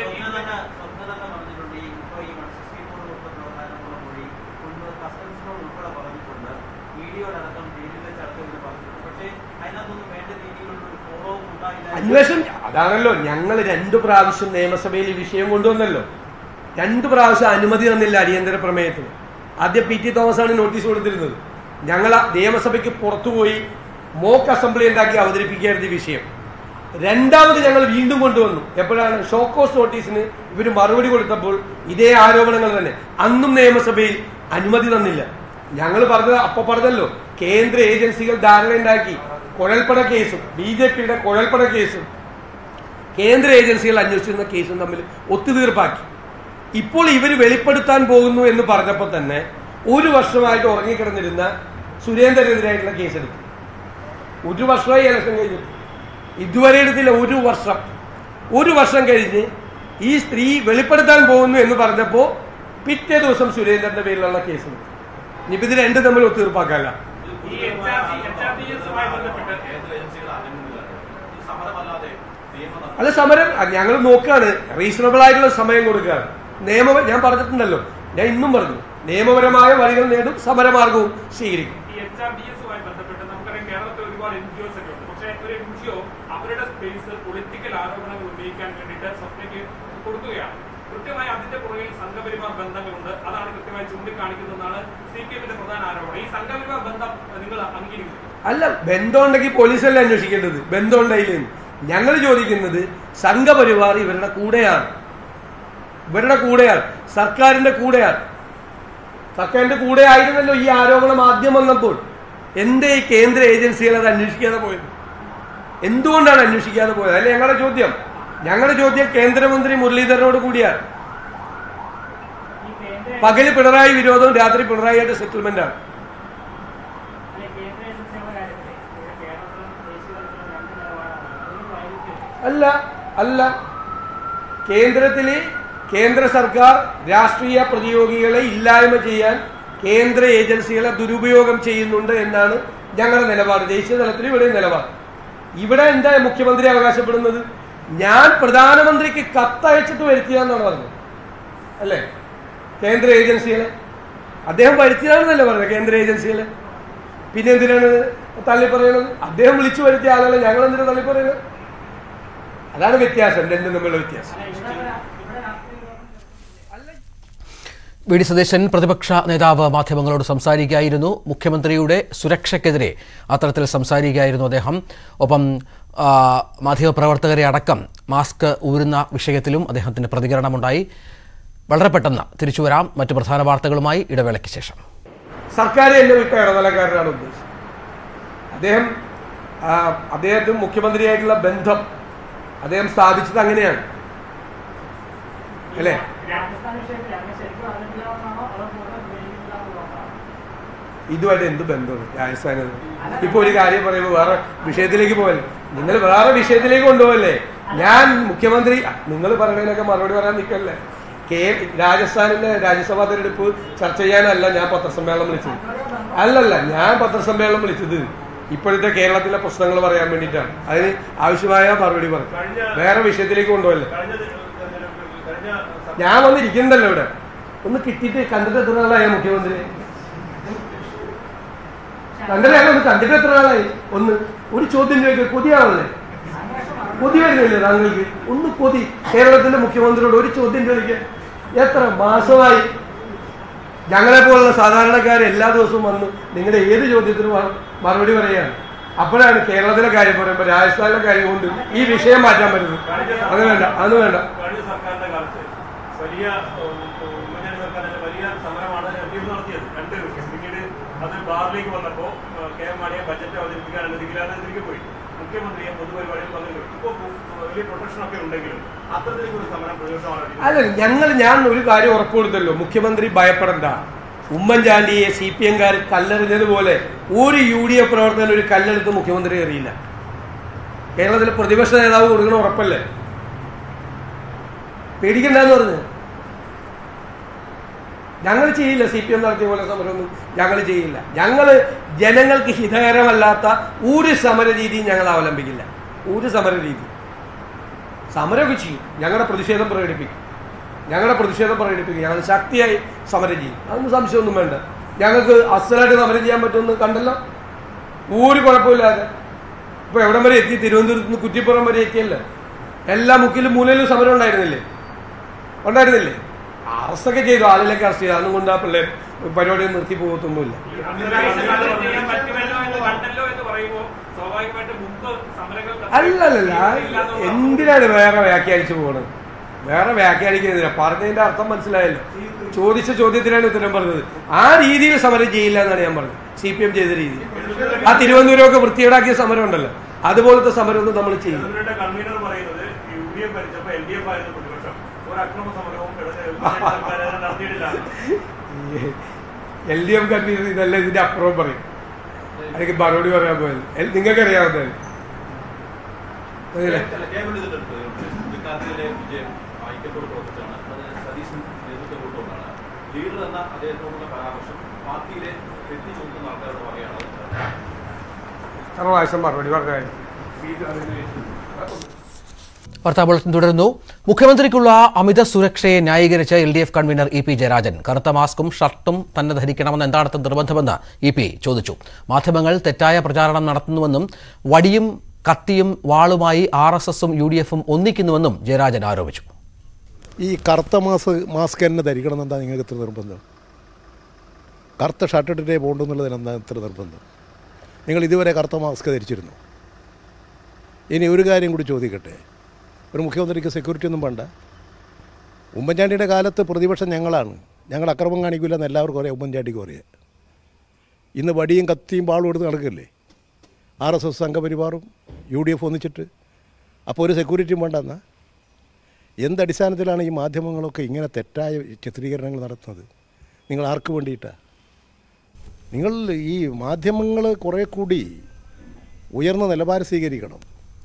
അന്വേഷണം അതാണല്ലോ ഞങ്ങൾ രണ്ടു പ്രാവശ്യം നിയമസഭയിൽ ഈ വിഷയം കൊണ്ടുവന്നല്ലോ രണ്ടു പ്രാവശ്യം അനുമതി തന്നില്ല അടിയന്തര പ്രമേയത്തിന് ആദ്യം പി ടി തോമസ് ആണ് നോട്ടീസ് കൊടുത്തിരുന്നത് ഞങ്ങൾ ആ നിയമസഭയ്ക്ക് പുറത്തുപോയി മോക്ക് അസംബ്ലി ഉണ്ടാക്കി അവതരിപ്പിക്കുകയായിരുന്നു ഈ വിഷയം രണ്ടാമത് ഞങ്ങൾ വീണ്ടും കൊണ്ടുവന്നു എപ്പോഴാണ് ഷോക്കോസ് നോട്ടീസിന് ഇവർ മറുപടി കൊടുത്തപ്പോൾ ഇതേ ആരോപണങ്ങൾ തന്നെ അന്നും നിയമസഭയിൽ അനുമതി തന്നില്ല ഞങ്ങൾ പറഞ്ഞത് അപ്പൊ പറഞ്ഞല്ലോ കേന്ദ്ര ഏജൻസികൾ ധാരണ ഉണ്ടാക്കി കുഴൽപ്പണ കേസും ബി ജെ പിയുടെ കുഴൽപ്പണ കേസും കേന്ദ്ര ഏജൻസികൾ അന്വേഷിച്ചിരുന്ന കേസും തമ്മിൽ ഒത്തുതീർപ്പാക്കി ഇപ്പോൾ ഇവർ വെളിപ്പെടുത്താൻ പോകുന്നു എന്ന് പറഞ്ഞപ്പോൾ തന്നെ ഒരു വർഷമായിട്ട് ഉറങ്ങിക്കിടന്നിരുന്ന സുരേന്ദ്രനെതിരായിട്ടുള്ള കേസെടുത്തു ഒരു വർഷമായി ഇലക്ഷൻ കഴിഞ്ഞിട്ട് ഇതുവരെ എടുത്തില്ല ഒരു വർഷം ഒരു വർഷം കഴിഞ്ഞ് ഈ സ്ത്രീ വെളിപ്പെടുത്താൻ പോകുന്നു എന്ന് പറഞ്ഞപ്പോൾ പിറ്റേ ദിവസം സുരേന്ദ്രന്റെ പേരിലുള്ള കേസെടുത്തു ഇനിയിപ്പോ ഇത് രണ്ടും തമ്മിൽ ഒത്തുതീർപ്പാക്കല്ല
ഈ H R D H R D എസുമായി ബന്ധപ്പെട്ട്
അല്ല സമരം ഞങ്ങൾ നോക്കുകയാണ് റീസണബിൾ ആയിട്ടുള്ള സമയം കൊടുക്കുകയാണ് നിയമ ഞാൻ പറഞ്ഞിട്ടുണ്ടല്ലോ ഞാൻ ഇന്നും പറഞ്ഞു നിയമപരമായ വഴികൾ നേടും സമരമാർഗവും സ്വീകരിക്കും
ഈ എച്ച് ആർ ഡി എസുമായി ബന്ധപ്പെട്ട് നമുക്കറിയാം കേരളത്തിൽ ഒരുപാട് എൻ ജി ഒസ് ഒക്കെ ഉണ്ട് പക്ഷേ ഒരു എൻ ജി ഒ അവരുടെ സ്പേസ് പൊളിറ്റിക്കൽ ആരോപണങ്ങൾ ഉന്നയിക്കാൻ വേണ്ടിയിട്ട് സ്വപ്നയ്ക്ക് കൊടുക്കുകയാണ് കൃത്യമായി അതിന്റെ പുറകിൽ സംഘപരിവാർ ബന്ധങ്ങളുണ്ട് അതാണ് കൃത്യമായി ചൂണ്ടിക്കാണിക്കുന്നതെന്നാണ് സി പി എമ്മിന്റെ പ്രധാന ആരോപണം ഈ സംഘപരിവാർ ബന്ധം നിങ്ങൾ അംഗീകരിക്കുന്നു
അല്ല ബന്ധമുണ്ടെങ്കിൽ പോലീസല്ലേ അന്വേഷിക്കേണ്ടത് ബന്ധമുണ്ടായില്ലെന്ന് ഞങ്ങൾ ചോദിക്കുന്നത് സംഘപരിവാർ ഇവരുടെ കൂടെയാണ് ഇവരുടെ കൂടെയാണ് സർക്കാരിന്റെ കൂടെയാണ് സർക്കാരിന്റെ കൂടെ ആയിരുന്നല്ലോ ഈ ആരോപണം ആദ്യം വന്നപ്പോൾ എന്തേ ഈ കേന്ദ്ര ഏജൻസികൾ അത് അന്വേഷിക്കാതെ പോയത് എന്തുകൊണ്ടാണ് അന്വേഷിക്കാതെ പോയത് അല്ലെ ഞങ്ങളുടെ ചോദ്യം ഞങ്ങളുടെ ചോദ്യം കേന്ദ്രമന്ത്രി മുരളീധരനോട് കൂടിയാണ് പകല് പിണറായി വിരോധവും രാത്രി പിണറായി ആയിട്ട് സെറ്റിൽമെന്റ് ആണ് അല്ല അല്ല കേന്ദ്രത്തില് കേന്ദ്ര സർക്കാർ രാഷ്ട്രീയ പ്രതിയോഗികളെ ഇല്ലായ്മ ചെയ്യാൻ കേന്ദ്ര ഏജൻസികളെ ദുരുപയോഗം ചെയ്യുന്നുണ്ട് എന്നാണ് ഞങ്ങളുടെ നിലപാട് ദേശീയ തലത്തിൽ ഇവിടെ നിലപാട് ഇവിടെ എന്താ മുഖ്യമന്ത്രി അവകാശപ്പെടുന്നത് ഞാൻ പ്രധാനമന്ത്രിക്ക് കത്തയച്ചിട്ട് വരുത്തിയാന്നാണ് പറഞ്ഞത് അല്ലേ കേന്ദ്ര ഏജൻസികളെ അദ്ദേഹം വരുത്തിയതാണെന്നല്ലേ പറഞ്ഞത് കേന്ദ്ര ഏജൻസികളെ പിന്നെ എന്തിനാണ് തള്ളി പറയുന്നത് അദ്ദേഹം വിളിച്ചു വരുത്തിയ ആളല്ല ഞങ്ങൾ എന്തിനാ തള്ളി പറയുന്നത് അതാണ് വ്യത്യാസം രണ്ടും തമ്മിലുള്ള വ്യത്യാസം
വി ഡി സതീശൻ പ്രതിപക്ഷ നേതാവ് മാധ്യമങ്ങളോട് സംസാരിക്കുകയായിരുന്നു മുഖ്യമന്ത്രിയുടെ സുരക്ഷയ്ക്കെതിരെ അത്തരത്തിൽ സംസാരിക്കുകയായിരുന്നു അദ്ദേഹം ഒപ്പം ആ, മാധ്യമപ്രവർത്തകരെ അടക്കം മാസ്ക് ഊരുന്ന വിഷയത്തിലും അദ്ദേഹത്തിന് പ്രതികരണമുണ്ടായി വളരെ പെട്ടെന്ന് തിരിച്ചു വരാം മറ്റു പ്രധാന വാർത്തകളുമായി ഇടവേളയ്ക്ക് ശേഷം
സർക്കാർ എന്നെ വിട്ട ഇടനിലക്കാരനാണ് ഉദ്ദേശിച്ചത് അദ്ദേഹം ആ, അദ്ദേഹത്തിന് മുഖ്യമന്ത്രിയായിട്ടുള്ള ബന്ധം അദ്ദേഹം സ്ഥാപിച്ചത് അങ്ങനെയാണ് അല്ലേ ഇതുമായിട്ട് എന്ത് ബന്ധമാണ് രാജസ്ഥാനിൽ ഇപ്പൊ ഒരു കാര്യം പറയുമ്പോൾ വേറെ വിഷയത്തിലേക്ക് പോകല്ലേ നിങ്ങൾ വേറെ വിഷയത്തിലേക്ക് കൊണ്ടുപോകല്ലേ ഞാൻ മുഖ്യമന്ത്രി നിങ്ങൾ പറയുന്നതിനൊക്കെ മറുപടി പറയാൻ നിൽക്കല്ലേ കെ രാജസ്ഥാനിലെ രാജ്യസഭാ തെരഞ്ഞെടുപ്പ് ചർച്ച ചെയ്യാനല്ല ഞാൻ പത്രസമ്മേളനം വിളിച്ചത് അല്ലല്ല ഞാൻ പത്രസമ്മേളനം വിളിച്ചത് ഇപ്പോഴത്തെ കേരളത്തിലെ പ്രശ്നങ്ങൾ പറയാൻ വേണ്ടിയിട്ടാണ് അതിന് ആവശ്യമായ മറുപടി പറയും വേറെ വിഷയത്തിലേക്ക് കൊണ്ടുപോകല്ലേ ഞാൻ വന്നിരിക്കുന്നുണ്ടല്ലോ ഇവിടെ ഒന്ന് കിട്ടിയിട്ട് കണ്ടിട്ട് എത്ര നാളായ മുഖ്യമന്ത്രി കണ്ടിട്ട് ഒന്ന് കണ്ടിട്ട് എത്ര നാളായി ഒന്ന് ഒരു ചോദ്യം ചോദിക്കുക കൊതിയാണല്ലേ കൊതി വരുന്നില്ലേ താങ്കൾക്ക് ഒന്ന് കൊതി കേരളത്തിന്റെ മുഖ്യമന്ത്രിയോട് ഒരു ചോദ്യം ചോദിക്കുക എത്ര മാസമായി ഞങ്ങളെ പോലുള്ള സാധാരണക്കാർ എല്ലാ ദിവസവും വന്ന് നിങ്ങളുടെ ഏത് ചോദ്യത്തിനും മറു- മറുപടി പറയുകയാണ് അപ്പോഴാണ് കേരളത്തിലെ കാര്യം പറയുമ്പോൾ രാജസ്ഥാനിലെ കാര്യം കൊണ്ട് ഈ വിഷയം മാറ്റാൻ പറ്റുന്നത് അത് വേണ്ട അത് വേണ്ട
കഴിഞ്ഞ സർക്കാരിന്റെ കാലത്ത് വലിയ ഉം, ഉമ്മൻചാണ്ടി സർക്കാരിന്റെ വലിയ സമരമാണ് എൽ ഡി എഫ് നടത്തിയത് രണ്ട് ദിവസം പിന്നീട് അത് ബാറിലേക്ക് വന്നപ്പോ ഏഹ്, കെ എം മാണിയെ ബജറ്റ് അവതരിപ്പിക്കാൻ അനുവദിക്കില്ലാതെ തിരികെ പോയി മുഖ്യമന്ത്രിയെ പൊതുപരിപാടിയിൽ പങ്കെടുക്കും ഇപ്പൊ വലിയ പ്രൊട്ടക്ഷൻ ഒക്കെ ഉണ്ടെങ്കിലും അത്തരത്തിലേക്ക് ഒരു സമരം പ്രതിപക്ഷമാണ്
അല്ല ഞങ്ങൾ ഞാൻ ഒരു കാര്യം ഉറപ്പ് കൊടുത്തല്ലോ മുഖ്യമന്ത്രി ഭയപ്പെടണ്ട ഉമ്മൻചാണ്ടിയെ സി പി എംകാർ കല്ലെറിഞ്ഞതുപോലെ ഒരു യു ഡി എഫ് പ്രവർത്തകൻ ഒരു കല്ലെടുത്ത് മുഖ്യമന്ത്രി എറിയില്ല കേരളത്തിലെ പ്രതിപക്ഷ നേതാവ് കൊടുക്കണ ഉറപ്പല്ലേ പേടിക്കണ്ടെന്ന് പറഞ്ഞു ഞങ്ങൾ ചെയ്യില്ല സി പി എം നടത്തിയ പോലെ സമരമൊന്നും ഞങ്ങൾ ചെയ്യില്ല ഞങ്ങൾ ജനങ്ങൾക്ക് ഹിതകരമല്ലാത്ത ഒരു സമര രീതിയും ഞങ്ങൾ അവലംബിക്കില്ല ഒരു സമര രീതി സമരമൊക്കെ ചെയ്യും ഞങ്ങളുടെ പ്രതിഷേധം പ്രകടിപ്പിക്കും ഞങ്ങളുടെ പ്രതിഷേധം പ്രകടിപ്പിക്കും ഞങ്ങൾ ശക്തിയായി സമരം ചെയ്യും അതൊന്നും സംശയമൊന്നും വേണ്ട ഞങ്ങൾക്ക് അസലായിട്ട് സമരം ചെയ്യാൻ പറ്റുമെന്ന് കണ്ടല്ലോ ഒരു കുഴപ്പമില്ലാതെ ഇപ്പൊ എവിടം വരെ എത്തി തിരുവനന്തപുരത്ത് നിന്ന് കുറ്റിപ്പുറം വരെ എത്തിയല്ലോ എല്ലാ മുക്കിലും മൂലയിലും സമരം ഉണ്ടായിരുന്നില്ലേ ഉണ്ടായിരുന്നില്ലേ അറസ്റ്റൊക്കെ ചെയ്തു ആളിലൊക്കെ അറസ്റ്റ് ചെയ്തു അതുകൊണ്ട് ആ പിള്ളേർ പരിപാടി നിർത്തി പോകത്തൊന്നുമില്ല
ചെയ്യാൻ പറ്റുമല്ലോ എന്ന് കണ്ടല്ലോ എന്ന് പറയുമ്പോൾ സ്വാഭാവികമായിട്ട് മുമ്പ് സമരങ്ങൾ
അല്ലല്ല എന്തിനാണ് വേറെ വ്യാഖ്യാനിച്ചു പോകുന്നത് വേറെ വ്യാഖ്യാനിക്കുന്നില്ല പറഞ്ഞതിന്റെ അർത്ഥം മനസ്സിലായല്ലോ ചോദിച്ച ചോദ്യത്തിനാണ് ഉത്തരം പറഞ്ഞത് ആ രീതിയിൽ സമരം ചെയ്യില്ല എന്നാണ് ഞാൻ പറഞ്ഞത് സി പി എം ചെയ്ത രീതി ആ തിരുവനന്തപുരമൊക്കെ വൃത്തിയേടാക്കിയ സമരം ഉണ്ടല്ലോ അതുപോലത്തെ സമരമൊന്നും നമ്മൾ ചെയ്യും
ഇവരുടെ കൺവീനർ പറയുന്നത് യു ഡി എഫ് ഭരിച്ചപ്പോ എൽ ഡി എഫ് ആയിരുന്നു പ്രതിപക്ഷം ഒരു അക്രമ സമരവും നടത്തിയിട്ടില്ല
എൽ ഡി എഫ് കൺവീനർ ഇതല്ല ഇതിന്റെ അപ്പുറം പറയും എനിക്ക് മറുപടി പറയാൻ പോയത് നിങ്ങൾക്ക് അറിയാവുന്നതല്ലേ
കേവലം ഇതിന്റെ വിദ്യാർത്ഥികളുടെ വിജയം ഐക്യത്തോട് പ്രവർത്തിച്ചാണ് അത് സതീശൻ നേതൃത്വം കൊണ്ടുകൊണ്ടാണ് ലീഡർ എന്ന അദ്ദേഹത്തോടുള്ള പരാമർശം പാർട്ടിയിലെ തെറ്റി ചുമത്തുന്ന ആൾക്കാരോട് പറയുകയാണ്
എത്ര പ്രാവശ്യം മറുപടി പറഞ്ഞ
വാർത്താ ബുള്ളറ്റിൻ തുടരുന്നു മുഖ്യമന്ത്രിക്കുള്ള അമിത സുരക്ഷയെ ന്യായീകരിച്ച് L D F convener E P Jayarajan കറുത്ത മാസ്കും ഷർട്ടും തന്നെ ധരിക്കണമെന്ന് എന്താണത്തെ നിർബന്ധമെന്ന് ഇ പി ചോദിച്ചു മാധ്യമങ്ങൾ തെറ്റായ പ്രചാരണം നടത്തുന്നുവെന്നും വടിയും കത്തിയും വാളുമായി ആർ എസ് എസും യു ഡി എഫും ഒന്നിക്കുന്നുവെന്നും ജയരാജൻ ആരോപിച്ചു
ഈ കറുത്ത മാസ് മാസ്ക് തന്നെ ധരിക്കണം എന്നെന്താ നിങ്ങൾക്ക് ഇത്ര നിർബന്ധം കറുത്ത ഷർട്ട് ഇട്ടിട്ടേ പോകണ്ടെന്നുള്ളതിന് എന്താ ഇത്ര നിർബന്ധം നിങ്ങൾ ഇതുവരെ കറുത്ത മാസ്ക് ധരിച്ചിരുന്നു ഇനി ഒരു കാര്യം കൂടി ചോദിക്കട്ടെ ഒരു മുഖ്യമന്ത്രിക്ക് സെക്യൂരിറ്റി ഒന്നും വേണ്ട ഉമ്മൻചാണ്ടിയുടെ കാലത്ത് പ്രതിപക്ഷം ഞങ്ങളാണ് ഞങ്ങൾ അക്രമം കാണിക്കില്ല എന്ന് എല്ലാവർക്കും അറിയാം ഉമ്മൻചാണ്ടിക്കും അറിയാം ഇന്ന് വടിയും കത്തിയും വാളും എടുത്ത് നടക്കില്ലേ ആർ എസ് എസ് സംഘപരിവാറും യു ഡി എഫ് ഒന്നിച്ചിട്ട് അപ്പോൾ ഒരു സെക്യൂരിറ്റിയും വേണ്ടെന്നാ എന്തടിസ്ഥാനത്തിലാണ് ഈ മാധ്യമങ്ങളൊക്കെ ഇങ്ങനെ തെറ്റായ ചിത്രീകരണങ്ങൾ നടത്തുന്നത് നിങ്ങൾ ആർക്ക് വേണ്ടിയിട്ടാണ് നിങ്ങൾ ഈ മാധ്യമങ്ങൾ കുറേ കൂടി ഉയർന്ന നിലവാരം സ്വീകരിക്കണം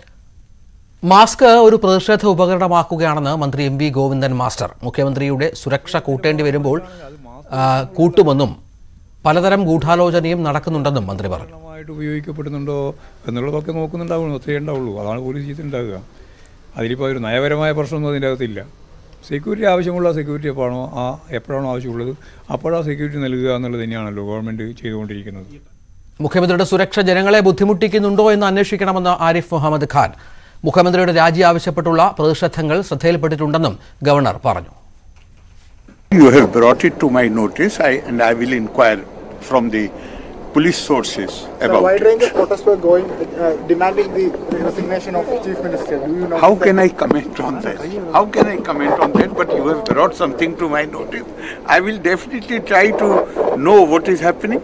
മാസ്ക് ഒരു പ്രതിഷേധ ഉപകരണമാക്കുകയാണെന്ന് മന്ത്രി എം വി ഗോവിന്ദൻ മാസ്റ്റർ മുഖ്യമന്ത്രിയുടെ സുരക്ഷ കൂട്ടേണ്ടി വരുമ്പോൾ ആ, കൂട്ടുമെന്നും പലതരം ഗൂഢാലോചനയും നടക്കുന്നുണ്ടെന്നും മന്ത്രി പറഞ്ഞു
ആയിട്ട് ഉപയോഗിക്കപ്പെടുന്നുണ്ടോ എന്നുള്ളതൊക്കെ നോക്കുന്നുണ്ടാവുള്ളൂ ഒത്തിരി ഉണ്ടാവുള്ളൂ അതാണ് പോലീസ് ചെയ്തിട്ടുണ്ടാവുക അതിലിപ്പോൾ ഒരു നയപരമായ പ്രശ്നമൊന്നും അതിൻ്റെ അകത്തില്ല സെക്യൂരിറ്റി ആവശ്യമുള്ള സെക്യൂരിറ്റി എപ്പോഴാണോ ആ എപ്പോഴാണോ ആവശ്യമുള്ളത് അപ്പോഴാ സെക്യൂരിറ്റി നൽകുക എന്നുള്ളത് തന്നെയാണല്ലോ ഗവൺമെൻറ് ചെയ്തുകൊണ്ടിരിക്കുന്നത്
മുഖ്യമന്ത്രിയുടെ സുരക്ഷ ജനങ്ങളെ ബുദ്ധിമുട്ടിക്കുന്നുണ്ടോ എന്ന് അന്വേഷിക്കണമെന്ന് ആരിഫ് മുഹമ്മദ് ഖാൻ മുഖ്യമന്ത്രിയുടെ രാജി ആവശ്യപ്പെട്ടുള്ള പ്രതിഷേധങ്ങൾ ശ്രദ്ധയിൽപ്പെട്ടിട്ടുണ്ടെന്നും ഗവർണർ പറഞ്ഞു
You have brought it to my notice, I, and I will inquire from the police sources
A
about
wide
it.
range of protests were going, uh, demanding the resignation of Chief Minister. Do you know
How can I comment on that? How can I comment on that? But you have brought something to my notice. I will definitely try to know what is happening.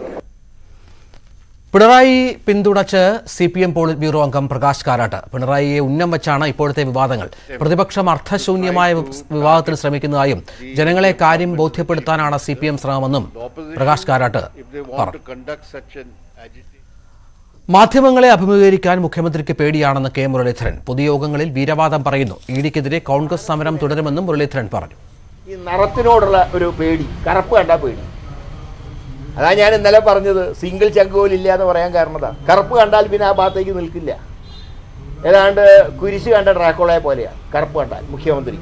Pinarayi പിന്തുണച്ച് C P M politburo അംഗം പ്രകാശ് കാരാട്ട് പിണറായിയെ ഉന്നം വെച്ചാണ് ഇപ്പോഴത്തെ വിവാദങ്ങൾ പ്രതിപക്ഷം അർത്ഥശൂന്യമായ വിവാദത്തിന് ശ്രമിക്കുന്നതായും ജനങ്ങളെ കാര്യം ബോധ്യപ്പെടുത്താനാണ് സി പി എം ശ്രമമെന്നും പ്രകാശ് കാരാട്ട് പറഞ്ഞു മാധ്യമങ്ങളെ അഭിമുഖീകരിക്കാൻ മുഖ്യമന്ത്രിക്ക് പേടിയാണെന്ന് കെ മുരളീധരൻ പൊതുയോഗങ്ങളിൽ വീരവാദം പറയുന്നു ഇഡിക്കെതിരെ കോൺഗ്രസ് സമരം തുടരുമെന്നും മുരളീധരൻ പറഞ്ഞു
ഈ നിറത്തിനോടുള്ള ഒരു പേടി കറുപ്പ് കണ്ടാൽ പേടി അതാ ഞാൻ ഇന്നലെ പറഞ്ഞത് സിംഗിൾ ചങ്കോലില്ല എന്ന് പറയാൻ കാരണം അതാ കറുപ്പ് കണ്ടാൽ പിന്നെ ആ ഭാഗത്തേക്ക് നിൽക്കില്ല ഏതാണ്ട് കുരിശ് കണ്ട ഡ്രാക്കോളയെ പോലെയാണ് കറുപ്പ് കണ്ടാൽ മുഖ്യമന്ത്രി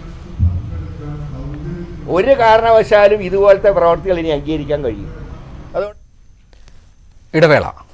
ഒരു കാരണവശാലും ഇതുപോലത്തെ പ്രവർത്തികൾ ഇനി അംഗീകരിക്കാൻ കഴിയും അതുകൊണ്ട്
ഇടവേള